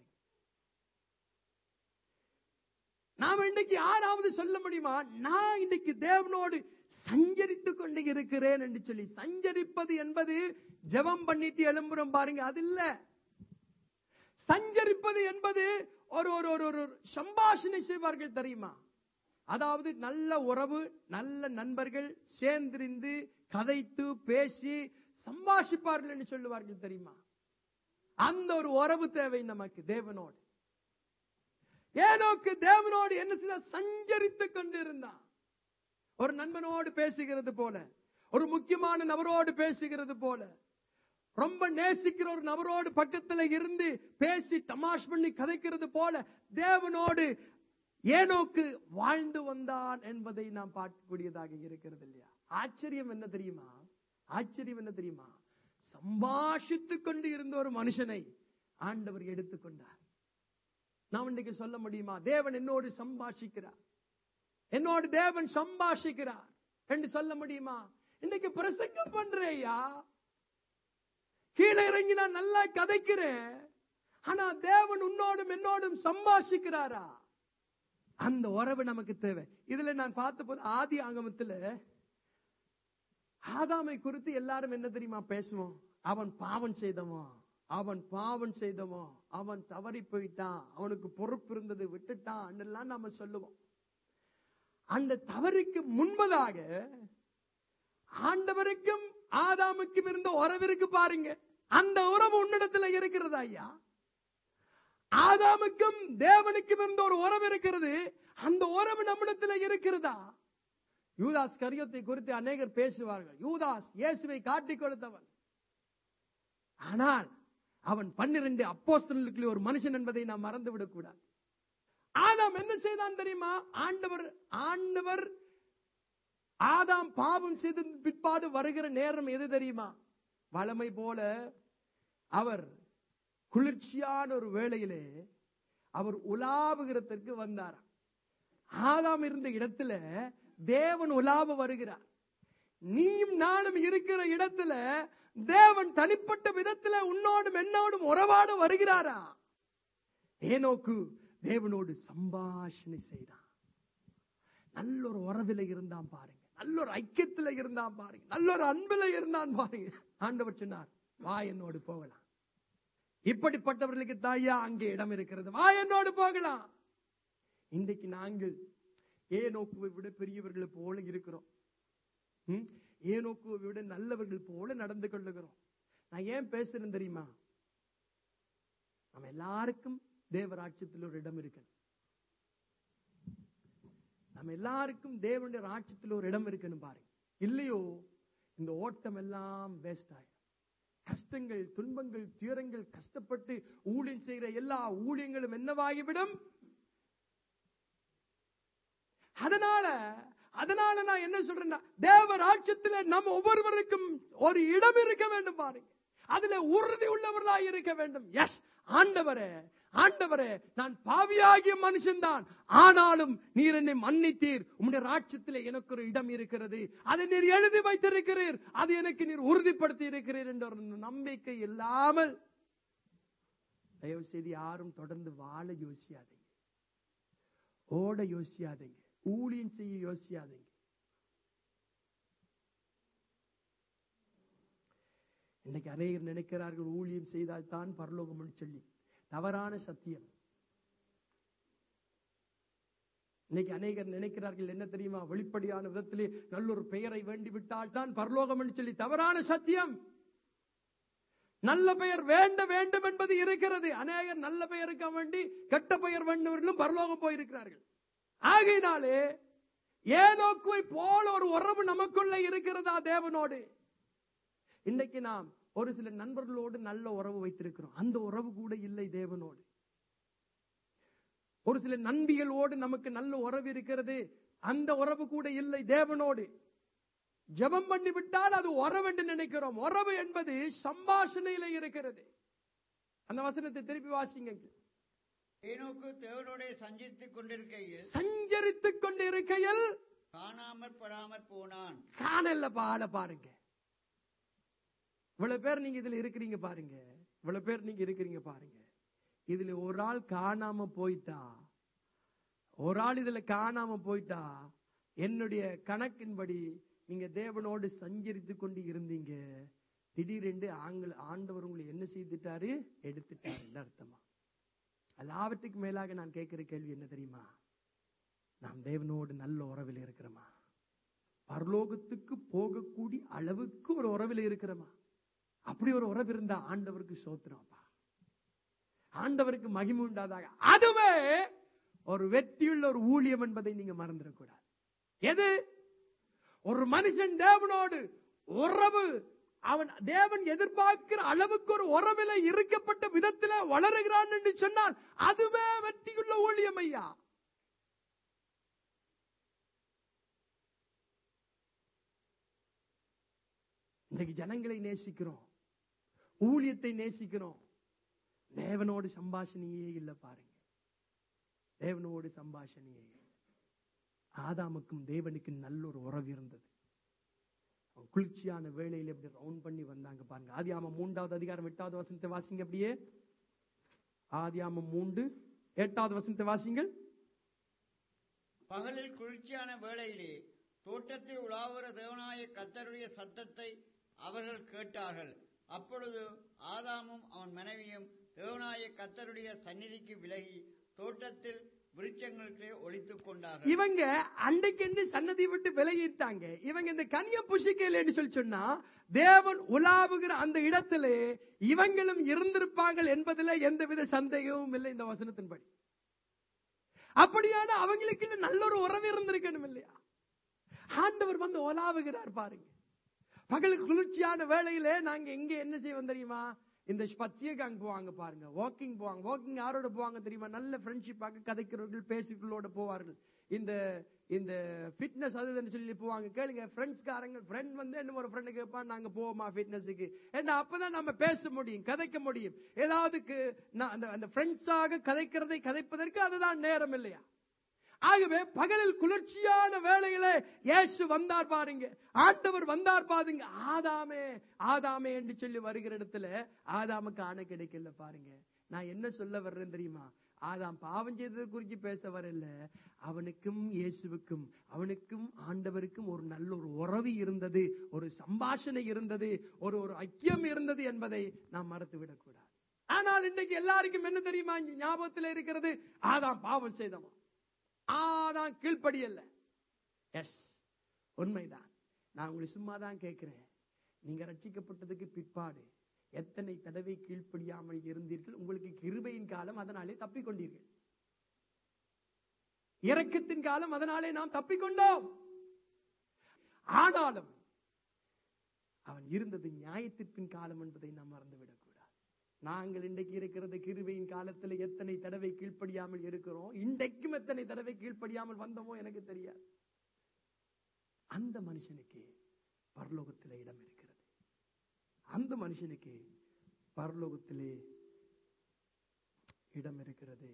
நாம இன்னைக்கு யாராவது சொல்ல முடியுமா நான் இன்னைக்கு தேவனோடு சஞ்சரித்துக் கொண்டு இருக்கிறேன் என்று சொல்லி சஞ்சரிப்பது என்பது ஜெபம் பண்ணிட்டு எழும்புறோம் பாருங்க அது இல்ல சஞ்சரிப்பது என்பது ஒரு ஒரு ஒரு ஒரு சம்பாஷணை செய்வார்கள் தெரியுமா அதாவது நல்ல உறவு நல்ல நண்பர்கள் சேர்ந்திருந்து கதைத்து பேசி சம்பாஷிப்பார்கள் என்று சொல்லுவார்கள் தெரியுமா அந்த ஒரு உறவு தேவை நமக்கு தேவனோடு ஏனோக்கு தேவனோடு என்ன செய்த சஞ்சரித்துக் கொண்டிருந்தான் ஒரு நண்பனோடு பேசுகிறது போல ஒரு முக்கியமான நபரோடு பேசுகிறது போல ரொம்ப நேசிக்கிற ஒரு நபரோடு பக்கத்துல இருந்து பேசி தமாஷ் பண்ணி கதைக்கிறது போல தேவனோடு ஏனோக்கு வாழ்ந்து வந்தான் என்பதை நாம் பார்க்கக்கூடியதாக இருக்கிறது இல்லையா ஆச்சரியம் என்ன தெரியுமா ஆச்சரியம் என்ன தெரியுமா சம்பாஷித்துக் கொண்டு இருந்த ஒரு மனுஷனை ஆண்டவர் எடுத்துக்கொண்டார் நாம் இன்னைக்கு சொல்ல முடியுமா தேவன் என்னோடு சம்பாஷிக்கிறார் என்னோடு தேவன் சம்பாஷிக்கிறார் என்று சொல்ல முடியுமா இன்னைக்கு பிரசங்கம் பண்றேயா கீழே இறங்கி நான் நல்லா கதைக்கிறேன் ஆனா தேவன் உன்னோடும் என்னோடும் சம்பாஷிக்கிறாரா அந்த உறவு நமக்கு தேவை இதுல நான் பார்த்த போது ஆதி ஆகமத்துல ஆதாமை குறித்து எல்லாரும் என்ன தெரியுமா பேசுவோம் அவன் பாவம் செய்தவன் அவன் பாவம் செய்தவன் அவன் தவறி போயிட்டான் அவனுக்கு பொறுப்பு இருந்தது விட்டுட்டான் எல்லாம் நாம சொல்லுவோம் அந்த தவறுக்கு முன்பதாக ஆண்டவருக்கும் ஆதாமுக்கும் இருந்த உறவிற்கு பாருங்க அந்த உறவு உன்னிடத்துல இருக்கிறதா ஐயா ஆதாமுக்கும் தேவனுக்கும் இருந்த ஒரு உறவு இருக்கிறது அந்த உறவு நம்மிடத்துல இருக்கிறதா யூதாஸ் கரியத்தை குறித்து அநேகர் பேசுவார்கள் யூதாஸ் இயேசுவை காட்டிக் கொடுத்தவன் ஆனால் அவன் பன்னிரண்டு அப்போஸ்தலர்களுக்கு ஒரு மனுஷன் என்பதை நாம் மறந்து விடக்கூடாது ஆதாம் என்ன செய்தான் தெரியுமா ஆண்டவர் ஆண்டவர் ஆதாம் பாவம் செய்து பிற்பாடு வருகிற நேரம் எது தெரியுமா வளமை போல அவர் குளிர்ச்சியான ஒரு வேளையிலே அவர் உலாவுகிறதற்கு வந்தார் ஆதாம் இருந்த இடத்துல தேவன் உலாவ வருகிறார் நீயும் நானும் இருக்கிற இடத்துல தேவன் தனிப்பட்ட விதத்துல உன்னோடும் என்னோடும் உறவாட வருகிறாரா ஏனோக்கு தேவனோடு சம்பாஷணை செய்தான் நல்ல ஒரு உறவில இருந்தான் பாருங்க நல்ல ஒரு ஐக்கியத்துல இருந்தான் பாருங்க நல்ல ஒரு அன்புல இருந்தான் பாருங்க ஆண்டவர் சொன்னார் வா என்னோடு போகலாம் இப்படிப்பட்டவர்களுக்கு தாயா அங்கே இடம் இருக்கிறது வா என்னோடு போகலாம் இன்றைக்கு நாங்கள் ஏனோக்குவை விட பெரியவர்களை போல இருக்கிறோம் ம்? ஏனோக்குவை விட நல்லவர்கள் போல நடந்து கொள்ளுகிறோம் நான் ஏன் பேசுறேன் தெரியுமா நம்ம எல்லாருக்கும் தேவராட்சியத்தில் ஒரு இடம் இருக்கணும் நம்ம எல்லாருக்கும் தேவனுடைய ராட்சியத்தில் ஒரு இடம் இருக்கணும் பாருங்க இல்லையோ இந்த ஓட்டம் எல்லாம் வேஸ்ட் ஆயிடும் கஷ்டங்கள் துன்பங்கள் துயரங்கள் கஷ்டப்பட்டு ஊழியம் செய்கிற எல்லா ஊழியங்களும் என்னவாகிவிடும் அதனால அதனால நான் என்ன சொல்றேன்னா தேவ ராட்சத்துல நம்ம ஒவ்வொருவருக்கும் ஒரு இடம் இருக்க வேண்டும் பாருங்க அதுல உறுதி உள்ளவர்களாய் இருக்க வேண்டும் எஸ் ஆண்டவரே ஆண்டவரே நான் பாவியாகிய மனுஷன்தான் ஆனாலும் நீர் என்னை மன்னித்தீர் உம்முடைய ராட்சத்திலே எனக்கு ஒரு இடம் இருக்கிறது அதை நீர் எழுதி வைத்திருக்கிறீர் அது எனக்கு நீர் உறுதிப்படுத்தி இருக்கிறீர் என்ற ஒரு நம்பிக்கை இல்லாமல் தயவு செய்து யாரும் தொடர்ந்து வாழ யோசியாதீங்க ஓட யோசியாதீங்க ஊழியம் செய்ய யோசியாதீங்க இன்னைக்கு அநேகர் நினைக்கிறார்கள் ஊழியம் செய்தால் தான் பரலோகம் சொல்லி தவறான சத்தியம் இன்னைக்கு அநேகர் நினைக்கிறார்கள் என்ன தெரியுமா வெளிப்படையான விதத்திலே நல்ல ஒரு பெயரை வேண்டி விட்டால் தான் பரலோகம் என்று சொல்லி தவறான சத்தியம் நல்ல பெயர் வேண்ட வேண்டும் என்பது இருக்கிறது அநேகர் நல்ல பெயருக்க வேண்டி கெட்ட பெயர் வேண்டவர்களும் பரலோகம் போயிருக்கிறார்கள் ஆகையினாலே ஏனோக்குவை போல ஒரு உறவு நமக்குள்ள இருக்கிறதா தேவனோடு இன்னைக்கு நாம் ஒரு சில நண்பர்களோடு நல்ல உறவு வைத்திருக்கிறோம் அந்த உறவு கூட இல்லை தேவனோடு ஒரு சில நண்பிகளோடு நமக்கு நல்ல உறவு இருக்கிறது அந்த உறவு கூட இல்லை தேவனோடு ஜெபம் பண்ணி விட்டால் அது உறவு என்று நினைக்கிறோம் உறவு என்பது சம்பாஷணையில இருக்கிறது அந்த வசனத்தை திருப்பி வாசிங்க ஏனோக்கு தேவனோட சஞ்சித்துக் கொண்டிருக்கையில் சஞ்சரித்துக் கொண்டிருக்கையில் காணாமற் படாமற் போனான் காண காணல பாட பாருங்க இவ்வளவு பேர் நீங்க இதுல இருக்கிறீங்க பாருங்க இவ்வளவு பேர் நீங்க இருக்கிறீங்க பாருங்க இதுல ஒரு ஆள் காணாம போயிட்டா ஒரு ஆள் இதுல காணாம போயிட்டா என்னுடைய கணக்கின்படி நீங்க தேவனோடு சஞ்சரித்து கொண்டு இருந்தீங்க திடீரென்று ஆங்கில ஆண்டவர் உங்களை என்ன செய்துட்டாரு எடுத்துட்டாரு அர்த்தமா எல்லாவற்றுக்கு மேலாக நான் கேட்கிற கேள்வி என்ன தெரியுமா நாம் தேவனோடு நல்ல உறவில் இருக்கிறோமா பரலோகத்துக்கு போகக்கூடிய அளவுக்கு ஒரு உறவில் இருக்கிறோமா அப்படி ஒரு உறவு இருந்தா ஆண்டவருக்கு சோத்திரம்ப்பா ஆண்டவருக்கு மகிமை உண்டாதாக அதுவே ஒரு வெற்றியுள்ள ஒரு ஊழியம் என்பதை நீங்க மறந்துடக்கூடாது எது ஒரு மனுஷன் தேவனோடு உறவு அவன் தேவன் எதிர்பார்க்கிற அளவுக்கு ஒரு உறவில இருக்கப்பட்ட விதத்தில வளருகிறான் என்று சொன்னால் அதுவே வெற்றியுள்ள ஊழியம் ஐயா இன்றைக்கு ஜனங்களை நேசிக்கிறோம் ஊழியத்தை நேசிக்கிறோம் தேவனோடு சம்பாஷணையே இல்லை பாருங்க தேவனோடு சம்பாஷணையே இல்லை ஆதாமுக்கும் தேவனுக்கும் நல்ல ஒரு உறவு இருந்தது அவன் குளிர்ச்சியான வேளையில இப்படி ரவுண்ட் பண்ணி வந்தாங்க பாருங்க ஆதியாம மூன்றாவது அதிகாரம் எட்டாவது வசனத்தை வாசிங்க அப்படியே ஆதியாம மூன்று எட்டாவது வசனத்தை வாசிங்கள் பகலில் குளிர்ச்சியான வேளையிலே தோட்டத்தில் உலாவுற தேவனாய கத்தருடைய சத்தத்தை அவர்கள் கேட்டார்கள் அப்பொழுது ஆதாமும் அவன் மனைவியும் தேவனாய கத்தருடைய சந்நிதிக்கு விலகி தோட்டத்தில் விருட்சங்களுக்கே ஒளித்துக் கொண்டார்கள் இவங்க அண்டைக்கெண்டு சன்னதி விட்டு விலகிட்டாங்க இவங்க இந்த கனிய புஷிக்கலன்னு சொல்லி சொன்னா தேவன் உலாவுகிற அந்த இடத்திலே இவங்களும் இருந்திருப்பார்கள் என்பதில் எந்தவித சந்தேகமும் இல்லை இந்த வசனத்தின்படி அப்படியான அவங்களுக்கு நல்ல ஒரு உறவு இருந்திருக்கணும் இல்லையா ஆண்டவர் வந்து உலாவுகிறார் பாருங்க பகல் குளிர்ச்சியான வேளையிலே நாங்க எங்க என்ன செய்வோம் தெரியுமா இந்த பத்தியகாங் போவாங்க பாருங்க வாக்கிங் போவாங்க வாக்கிங் யாரோட போவாங்க தெரியுமா நல்ல ஃப்ரெண்ட்ஷிப்பாக கதைக்கிறவர்கள் பேசிகளோட போவார்கள் இந்த இந்த ஃபிட்னஸ் அதுன்னு சொல்லி போவாங்க கேளுங்க ஃப்ரெண்ட்ஸ்காரங்க ஃப்ரெண்ட் வந்து என்ன ஒரு ஃப்ரெண்டு கேட்பான் நாங்க போவோமா ஃபிட்னஸுக்கு ஏன்னா அப்பதான் நம்ம பேச முடியும் கதைக்க முடியும் ஏதாவதுக்கு நான் அந்த அந்த ஃப்ரெண்ட்ஸாக கதைக்கிறதை கதைப்பதற்கு அதுதான் நேரம் இல்லையா ஆகவே பகலில் குளிர்ச்சியான வேளையிலே இயேசு வந்தார் பாருங்க ஆண்டவர் வந்தார் பாருங்க ஆதாமே ஆதாமே என்று சொல்லி வருகிற இடத்துல ஆதாமுக்கு ஆணை கிடைக்கல பாருங்க நான் என்ன சொல்ல வர்றேன் தெரியுமா ஆதாம் பாவம் செய்தது குறித்து பேச வரல அவனுக்கும் இயேசுவுக்கும் அவனுக்கும் ஆண்டவருக்கும் ஒரு நல்ல ஒரு உறவு இருந்தது ஒரு சம்பாஷணை இருந்தது ஒரு ஒரு ஐக்கியம் இருந்தது என்பதை நாம் மறத்து விடக்கூடாது ஆனால் இன்றைக்கு எல்லாருக்கும் என்ன தெரியுமா ஞாபகத்தில் இருக்கிறது ஆதாம் பாவம் செய்தவன் ஆதான் கீழ்ப்படியல்ல எஸ் உண்மைதான் நான் உங்களை சும்மா தான் கேட்கிறேன் நீங்க ரட்சிக்கப்பட்டதுக்கு பிற்பாடு எத்தனை தடவை கீழ்ப்படியாமல் இருந்தீர்கள் உங்களுக்கு கிருபையின் காலம் அதனாலே தப்பிக்கொண்டீர்கள் இரக்கத்தின் காலம் அதனாலே நாம் தப்பிக்கொண்டோம் ஆனாலும் அவன் இருந்தது நியாயத்திற்பின் காலம் என்பதை நாம் மறந்துவிடக்கூடாது நாங்கள் இன்றைக்கு இருக்கிறது கிருபையின் காலத்தில் எத்தனை தடவை கீழ்ப்படியாமல் இருக்கிறோம் இன்றைக்கும் எத்தனை தடவை கீழ்ப்படியாமல் வந்தோமோ எனக்கு தெரியாது அந்த மனுஷனுக்கு பரலோகத்தில் இடம் இருக்கிறது அந்த மனுஷனுக்கு பரலோகத்திலே இடம் இருக்கிறது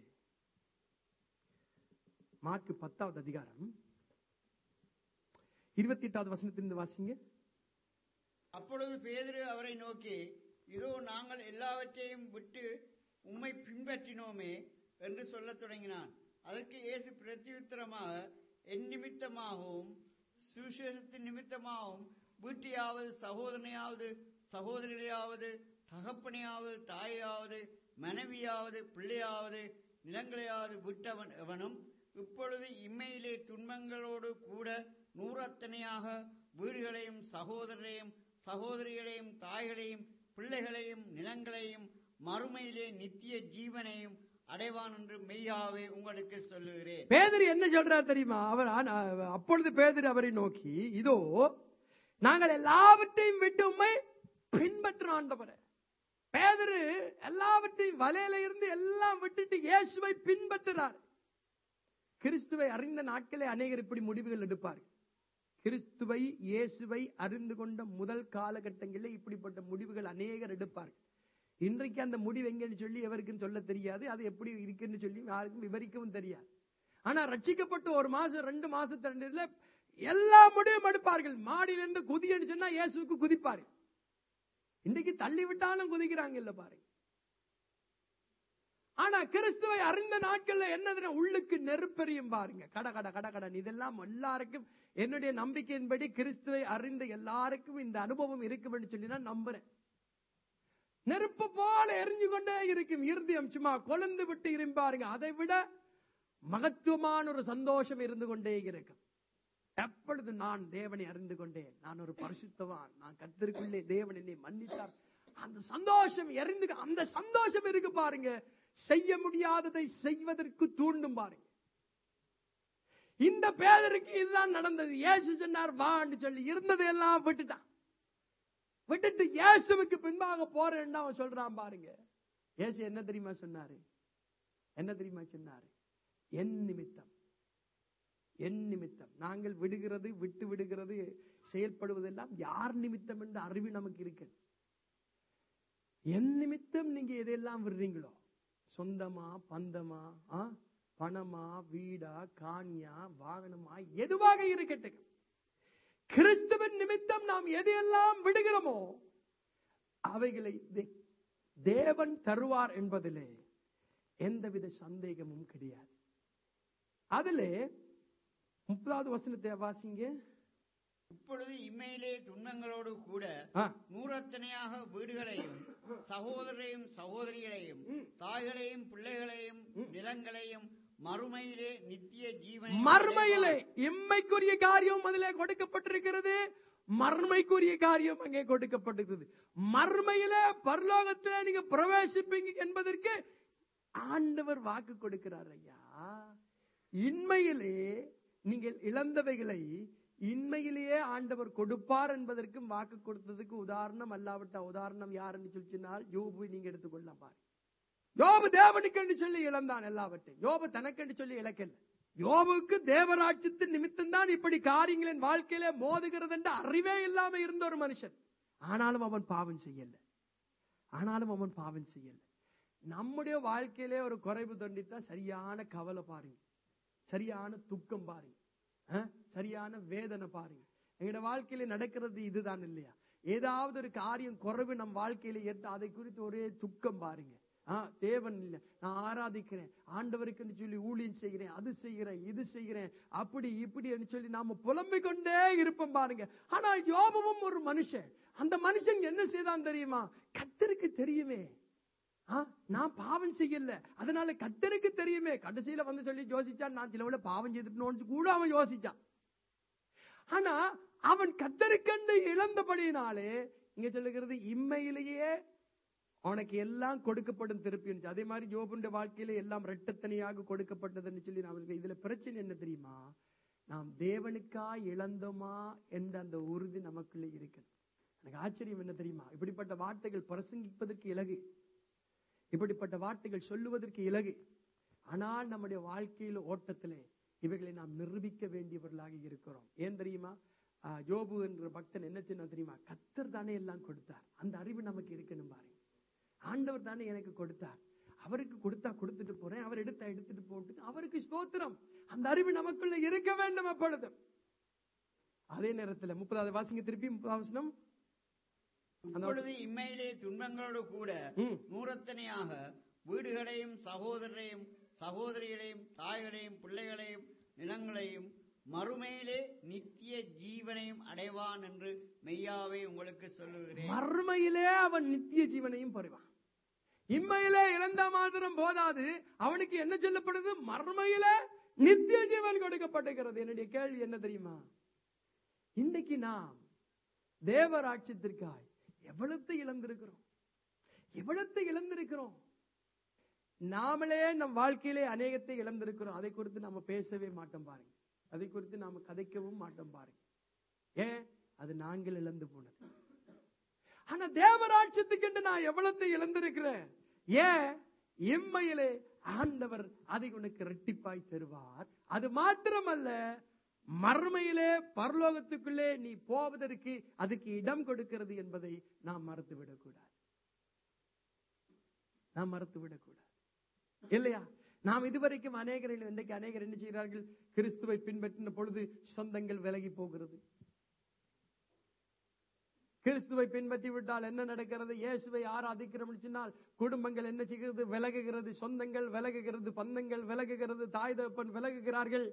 மார்க்கு பத்தாவது அதிகாரம் இருபத்தி எட்டாவது வசனத்திலிருந்து வாசிங்க அப்பொழுது பேதுரு அவரை நோக்கி இதோ நாங்கள் எல்லாவற்றையும் விட்டு உம்மை பின்பற்றினோமே என்று சொல்லத் தொடங்கினான் அதற்கு இயேசு பிரத்யுத்தரமாக என் நிமித்தமாகவும் சுவிசேஷத்தின் நிமித்தமாகவும் வீட்டையாவது சகோதரனையாவது சகோதரியாவது தகப்பனையாவது தாயாவது மனைவியாவது பிள்ளையாவது நிலங்களையாவது விட்டவன் எவனும் இப்பொழுது இம்மையிலே துன்பங்களோடு கூட நூறத்தனையாக வீடுகளையும் சகோதரரையும் சகோதரிகளையும் தாய்களையும் பிள்ளைகளையும் நிலங்களையும் மறுமையிலே நித்திய ஜீவனையும் அடைவான் என்று மெய்யாவே உங்களுக்கு சொல்லுகிறேன் பேதர் என்ன சொல்றார் தெரியுமா அவர் ஆனா, அப்பொழுது பேதர் அவரை நோக்கி இதோ நாங்கள் எல்லாவற்றையும் விட்டு உண்மை பின்பற்ற ஆண்டவரே பேதரு எல்லாவற்றையும் வலையில இருந்து எல்லாம் விட்டுட்டு இயேசுவை பின்பற்றுறார் கிறிஸ்துவை அறிந்த நாட்களே அநேகர் இப்படி முடிவுகள் எடுப்பார்கள் கிறிஸ்துவை இயேசுவை அறிந்து கொண்ட முதல் காலகட்டங்களில் இப்படிப்பட்ட முடிவுகள் அநேகர் எடுப்பார்கள் இன்றைக்கு அந்த முடிவு எங்கன்னு சொல்லி எவருக்கும் சொல்ல தெரியாது அது எப்படி இருக்குன்னு சொல்லி யாருக்கும் விவரிக்கவும் தெரியாது ஆனா ரட்சிக்கப்பட்டு ஒரு மாசம் ரெண்டு மாசத்துல எல்லா முடிவும் எடுப்பார்கள் மாடியிலிருந்து குதின்னு சொன்னா இயேசுவுக்கு குதிப்பாரு இன்னைக்கு தள்ளி விட்டாலும் குதிக்கிறாங்க இல்ல பாருங்க ஆனா கிறிஸ்துவை அறிந்த நாட்கள்ல என்னதுன்னா உள்ளுக்கு நெருப்பெரியும் பாருங்க கட கட கட கடன் இதெல்லாம் எல்லாருக்கும் என்னுடைய நம்பிக்கையின்படி கிறிஸ்துவை அறிந்த எல்லாருக்கும் இந்த அனுபவம் இருக்கும் சொல்லி நான் நம்புறேன் நெருப்பு போல எரிஞ்சு கொண்டே இருக்கும் இருதயம் சும்மா கொழுந்து விட்டு இருப்பாருங்க அதை விட மகத்துவமான ஒரு சந்தோஷம் இருந்து கொண்டே இருக்கும் எப்பொழுது நான் தேவனை அறிந்து கொண்டேன் நான் ஒரு பரிசுத்தவான் நான் கத்திற்குள்ளே தேவன் என்னை மன்னித்தார் அந்த சந்தோஷம் எரிந்து அந்த சந்தோஷம் இருக்கு பாருங்க செய்ய முடியாததை செய்வதற்கு தூண்டும் பாருங்க இந்த பேதருக்கு இதுதான் நடந்தது இயேசு சொன்னார் வான்னு சொல்லி இருந்ததை எல்லாம் விட்டுட்டான் விட்டுட்டு இயேசுவுக்கு பின்பாக போறேன்னு அவன் சொல்றான் பாருங்க இயேசு என்ன தெரியுமா சொன்னாரு என்ன தெரியுமா சொன்னாரு என் நிமித்தம் என் நிமித்தம் நாங்கள் விடுகிறது விட்டு விடுகிறது செயல்படுவதெல்லாம் யார் நிமித்தம் என்ற அறிவு நமக்கு இருக்கு என் நிமித்தம் நீங்க எதையெல்லாம் விடுறீங்களோ சொந்தமா பந்தமா ஆ? பணமா வீடா காணியா வாகனமா எதுவாக இருக்கட்டும் கிறிஸ்துவின் நிமித்தம் நாம் எதையெல்லாம் விடுகிறோமோ அவைகளை தே- தேவன் தருவார் என்பதிலே எந்தவித சந்தேகமும் கிடையாது அதிலே முப்பதாவது வசனத்தை வாசிங்க இப்பொழுது இம்மையிலே துன்பங்களோடு கூட ஆ, நூறத்தனையாக வீடுகளையும் சகோதரரையும் சகோதரிகளையும் ம். தாய்களையும் பிள்ளைகளையும் ம். நிலங்களையும் மறுமையிலே நித்திய ஜீவனை மர்மையிலே இம்மைக்குரிய காரியம் அதிலே கொடுக்கப்பட்டிருக்கிறது மர்மைக்குரிய காரியம் அங்கே கொடுக்கப்பட்டிருக்கிறது மர்மையிலே பரலோகத்திலே நீங்க பிரவேசிப்பீங்க என்பதற்கு ஆண்டவர் வாக்கு கொடுக்கிறார் ஐயா இன்மையிலே நீங்கள் இழந்தவைகளை இன்மையிலேயே ஆண்டவர் கொடுப்பார் என்பதற்கும் வாக்கு கொடுத்ததுக்கு உதாரணம் அல்லாவிட்ட உதாரணம் யாருன்னு சொல்லிச்சினால் யோபு நீங்க எடுத்துக்கொள்ளலாம் பாரு யோபு தேவனுக்கு சொல்லி இழந்தான் எல்லாவற்றையும் யோபு தனக்கென்று சொல்லி இழக்கல யோபுக்கு தேவராட்சியத்தின் நிமித்தம் தான் இப்படி காரியங்களின் வாழ்க்கையில மோதுகிறது என்று அறிவே இல்லாம இருந்த ஒரு மனுஷன் ஆனாலும் அவன் பாவம் செய்யல ஆனாலும் அவன் பாவம் செய்யல நம்முடைய வாழ்க்கையிலே ஒரு குறைவு தண்டித்தா சரியான கவலை பாருங்க சரியான துக்கம் பாருங்க ஆ? சரியான வேதனை பாருங்க எங்களோட வாழ்க்கையில நடக்கிறது இதுதான் இல்லையா ஏதாவது ஒரு காரியம் குறைவு நம் வாழ்க்கையில ஏற்ற அதை குறித்து ஒரே துக்கம் பாருங்க ஆ, தேவன் இல்ல நான் ஆராதிக்கிறேன் ஆண்டவருக்குன்னு சொல்லி ஊழியம் செய்கிறேன் அது செய்கிறேன் இது செய்கிறேன் அப்படி இப்படி சொல்லி நாம புலம்பிக் கொண்டே இருப்போம் பாருங்க ஆனா யோபுவும் ஒரு மனுஷன் அந்த மனுஷன் என்ன செய்தான் தெரியுமா கத்தருக்கு தெரியுமே ஆ, நான் பாவம் செய்யல அதனால கத்தருக்கு தெரியுமே கடைசியில வந்து சொல்லி யோசிச்சான் நான் சிலவுல பாவம் செய்துட்டோன்னு கூட அவன் யோசிச்சான் ஆனா அவன் கத்தருக்கண்டு இழந்தபடியினாலே இங்க சொல்லுகிறது இம்மையிலேயே அவனுக்கு எல்லாம் கொடுக்கப்படும் திருப்பி இருந்துச்சு. அதே மாதிரி யோபுடைய வாழ்க்கையில எல்லாம் ரெட்டத்தனியாக கொடுக்கப்பட்டதுன்னு சொல்லி நான் இதுல பிரச்சனை என்ன தெரியுமா நாம் தேவனுக்காய் இழந்தோமா என்ற அந்த உறுதி நமக்குள்ள இருக்கு எனக்கு ஆச்சரியம் என்ன தெரியுமா இப்படிப்பட்ட வார்த்தைகள் பிரசங்கிப்பதற்கு இலகு இப்படிப்பட்ட வார்த்தைகள் சொல்லுவதற்கு இலகு ஆனால் நம்முடைய வாழ்க்கையில ஓட்டத்திலே இவைகளை நாம் நிரூபிக்க வேண்டியவர்களாக இருக்கிறோம் ஏன் தெரியுமா ஆஹ், யோபு என்ற பக்தன் என்ன சொன்னா தெரியுமா கத்தர் தானே எல்லாம் கொடுத்தார் அந்த அறிவு நமக்கு இருக்கணும் பாருங்க ஆண்டவர் தானே எனக்கு கொடுத்தார் அவருக்கு கொடுத்தா கொடுத்துட்டு போறேன் அவர் எடுத்தா எடுத்துட்டு போட்டு அவருக்கு ஸ்தோத்திரம் அந்த அறிவு நமக்குள்ள இருக்க வேண்டும் எப்பொழுதும் அதே நேரத்துல முப்பதாவது வாசிங்க திருப்பி முப்பதாவது வசனம் அந்த இப்பொழுது இம்மையிலே துன்பங்களோடு கூட ம். நூறத்தனையாக வீடுகளையும் சகோதரரையும் சகோதரிகளையும் தாய்களையும் பிள்ளைகளையும் நிலங்களையும் மறுமையிலே நித்திய ஜீவனையும் அடைவான் என்று மெய்யாவே உங்களுக்கு சொல்லுகிறேன் மறுமையிலே அவன் நித்திய ஜீவனையும் பெறுவான் இம்மையிலே இழந்த மாத்திரம் போதாது அவனுக்கு என்ன சொல்லப்படுது மறுமையிலே நித்திய ஜீவன் கொடுக்கப்பட்டிருக்கிறது என்னுடைய கேள்வி என்ன தெரியுமா இன்றைக்கு நாம் தேவராட்சியத்திற்காய் எவ்வளத்தை இழந்திருக்கிறோம் எவ்வளத்தை இழந்திருக்கிறோம் நாமளே நம் வாழ்க்கையிலே அநேகத்தை இழந்திருக்கிறோம் அதை குறித்து நாம பேசவே மாட்டோம் பாருங்க அதை குறித்து நாம கதைக்கவும் மாட்டோம் பாருங்க ஏன் அது நாங்கள் இழந்து போனது ஆனா தேவராட்சியத்துக்கு என்று நான் எவ்வளத்தை இழந்திருக்கிறேன் ஏன் இம்மையிலே ஆண்டவர் அதை உனக்கு ரெட்டிப்பாய் தருவார் அது மாத்திரமல்ல மறுமையிலே பரலோகத்துக்குள்ளே நீ போவதற்கு அதுக்கு இடம் கொடுக்கிறது என்பதை நாம் மறந்து விடக்கூடாது நாம் மறந்து விடக்கூடாது இல்லையா நாம் இதுவரைக்கும் அநேகர் இன்றைக்கு அநேகர் என்ன செய்கிறார்கள் கிறிஸ்துவை பின்பற்றின பொழுது சொந்தங்கள் விலகி போகிறது கிறிஸ்துவை பின்பற்றி விட்டால் என்ன நடக்கிறது இயேசுவை ஆராதிக்கிறோம் சொன்னால் குடும்பங்கள் என்ன செய்கிறது விலகுகிறது சொந்தங்கள் விலகுகிறது பந்தங்கள் விலகுகிறது தாய் தகப்பன் விலகுகிறார்கள்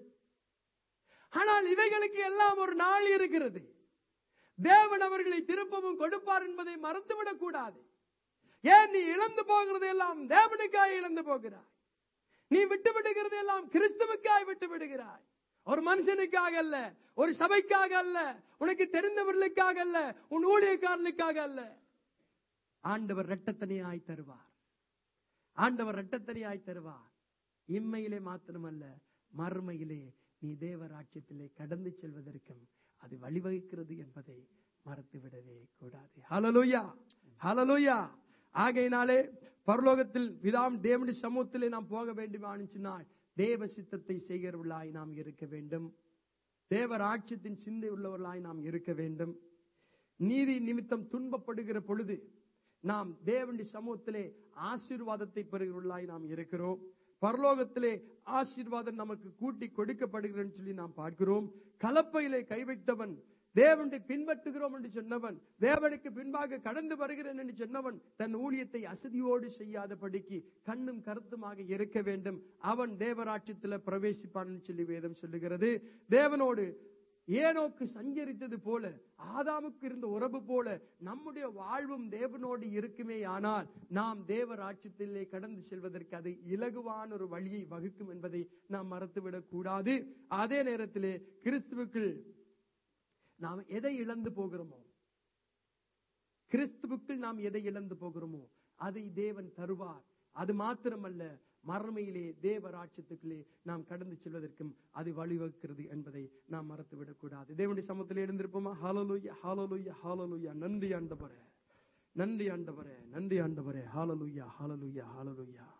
ஆனால் இவைகளுக்கு எல்லாம் ஒரு நாள் இருக்கிறது தேவன் அவர்களை திருப்பவும் கொடுப்பார் என்பதை மறந்துவிடக் கூடாது ஏன் நீ இழந்து போகிறது எல்லாம் தேவனுக்காய் இழந்து போகிறாய் நீ விட்டு விடுகிறது எல்லாம் கிறிஸ்துவுக்காய் விட்டு விடுகிறாய் ஒரு மனுஷனுக்காக அல்ல ஒரு சபைக்காக அல்ல உனக்கு தெரிந்தவர்களுக்காக அல்ல உன் ஊழியக்காரனுக்காக அல்ல ஆண்டவர் இரட்டத்தனியாய் தருவார் ஆண்டவர் இரட்டத்தனியாய் தருவார் இம்மையிலே மாத்திரமல்ல மறுமையிலே நீ தேவராட்சியத்திலே கடந்து செல்வதற்கும் அது வழிவகுக்கிறது என்பதை மறந்துவிடவே கூடாது ஹலலுயா ஹலலுயா ஆகையினாலே பரலோகத்தில் விதாம் தேவனுடைய சமூகத்திலே நாம் போக வேண்டுமானு சொன்னால் தேவ சித்தத்தை செய்கிறவர்களாய் நாம் இருக்க வேண்டும் தேவ ராட்சியத்தின் சிந்தை உள்ளவர்களாய் நாம் இருக்க வேண்டும் நீதி நிமித்தம் துன்பப்படுகிற பொழுது நாம் தேவனுடைய சமூகத்திலே ஆசீர்வாதத்தை பெறுகிறவர்களாய் நாம் இருக்கிறோம் பரலோகத்திலே ஆசீர்வாதம் நமக்கு கூட்டி கொடுக்கப்படுகிறன்னு சொல்லி நாம் பார்க்கிறோம் கலப்பையிலே கை வைத்தவன் தேவனை பின்பற்றுகிறோம் என்று சொன்னவன் தேவனுக்கு பின்பாக கடந்து வருகிறேன் என்று சொன்னவன் தன் ஊழியத்தை அசதியோடு செய்யாதபடிக்கு கண்ணும் கருத்துமாக இருக்க வேண்டும் அவன் தேவராட்சியத்தில் பிரவேசிப்பான் சொல்லி வேதம் சொல்லுகிறது தேவனோடு ஏனோக்கு சஞ்சரித்தது போல ஆதாமுக்கு இருந்த உறவு போல நம்முடைய வாழ்வும் தேவனோடு இருக்குமே ஆனால் நாம் தேவ ராட்சியத்திலே கடந்து செல்வதற்கு அது இலகுவான ஒரு வழியை வகுக்கும் என்பதை நாம் மறந்துவிடக் கூடாது அதே நேரத்திலே கிறிஸ்துவுக்குள் நாம் எதை இழந்து போகிறோமோ கிறிஸ்துவுக்குள் நாம் எதை இழந்து போகிறோமோ அதை தேவன் தருவார் அது மாத்திரமல்ல மறுமையிலே தேவ ராட்சத்துக்குள்ளே நாம் கடந்து செல்வதற்கும் அது வழிவகுக்கிறது என்பதை நாம் மறந்துவிடக் கூடாது தேவனுடைய சமூகத்தில் எழுந்திருப்போமா ஹாலலுயா ஹாலலுயா ஹாலலுயா நன்றி ஆண்டவரே நன்றி ஆண்டவரே நன்றி ஆண்டவரே ஹாலலுயா ஹாலலுயா ஹாலலுயா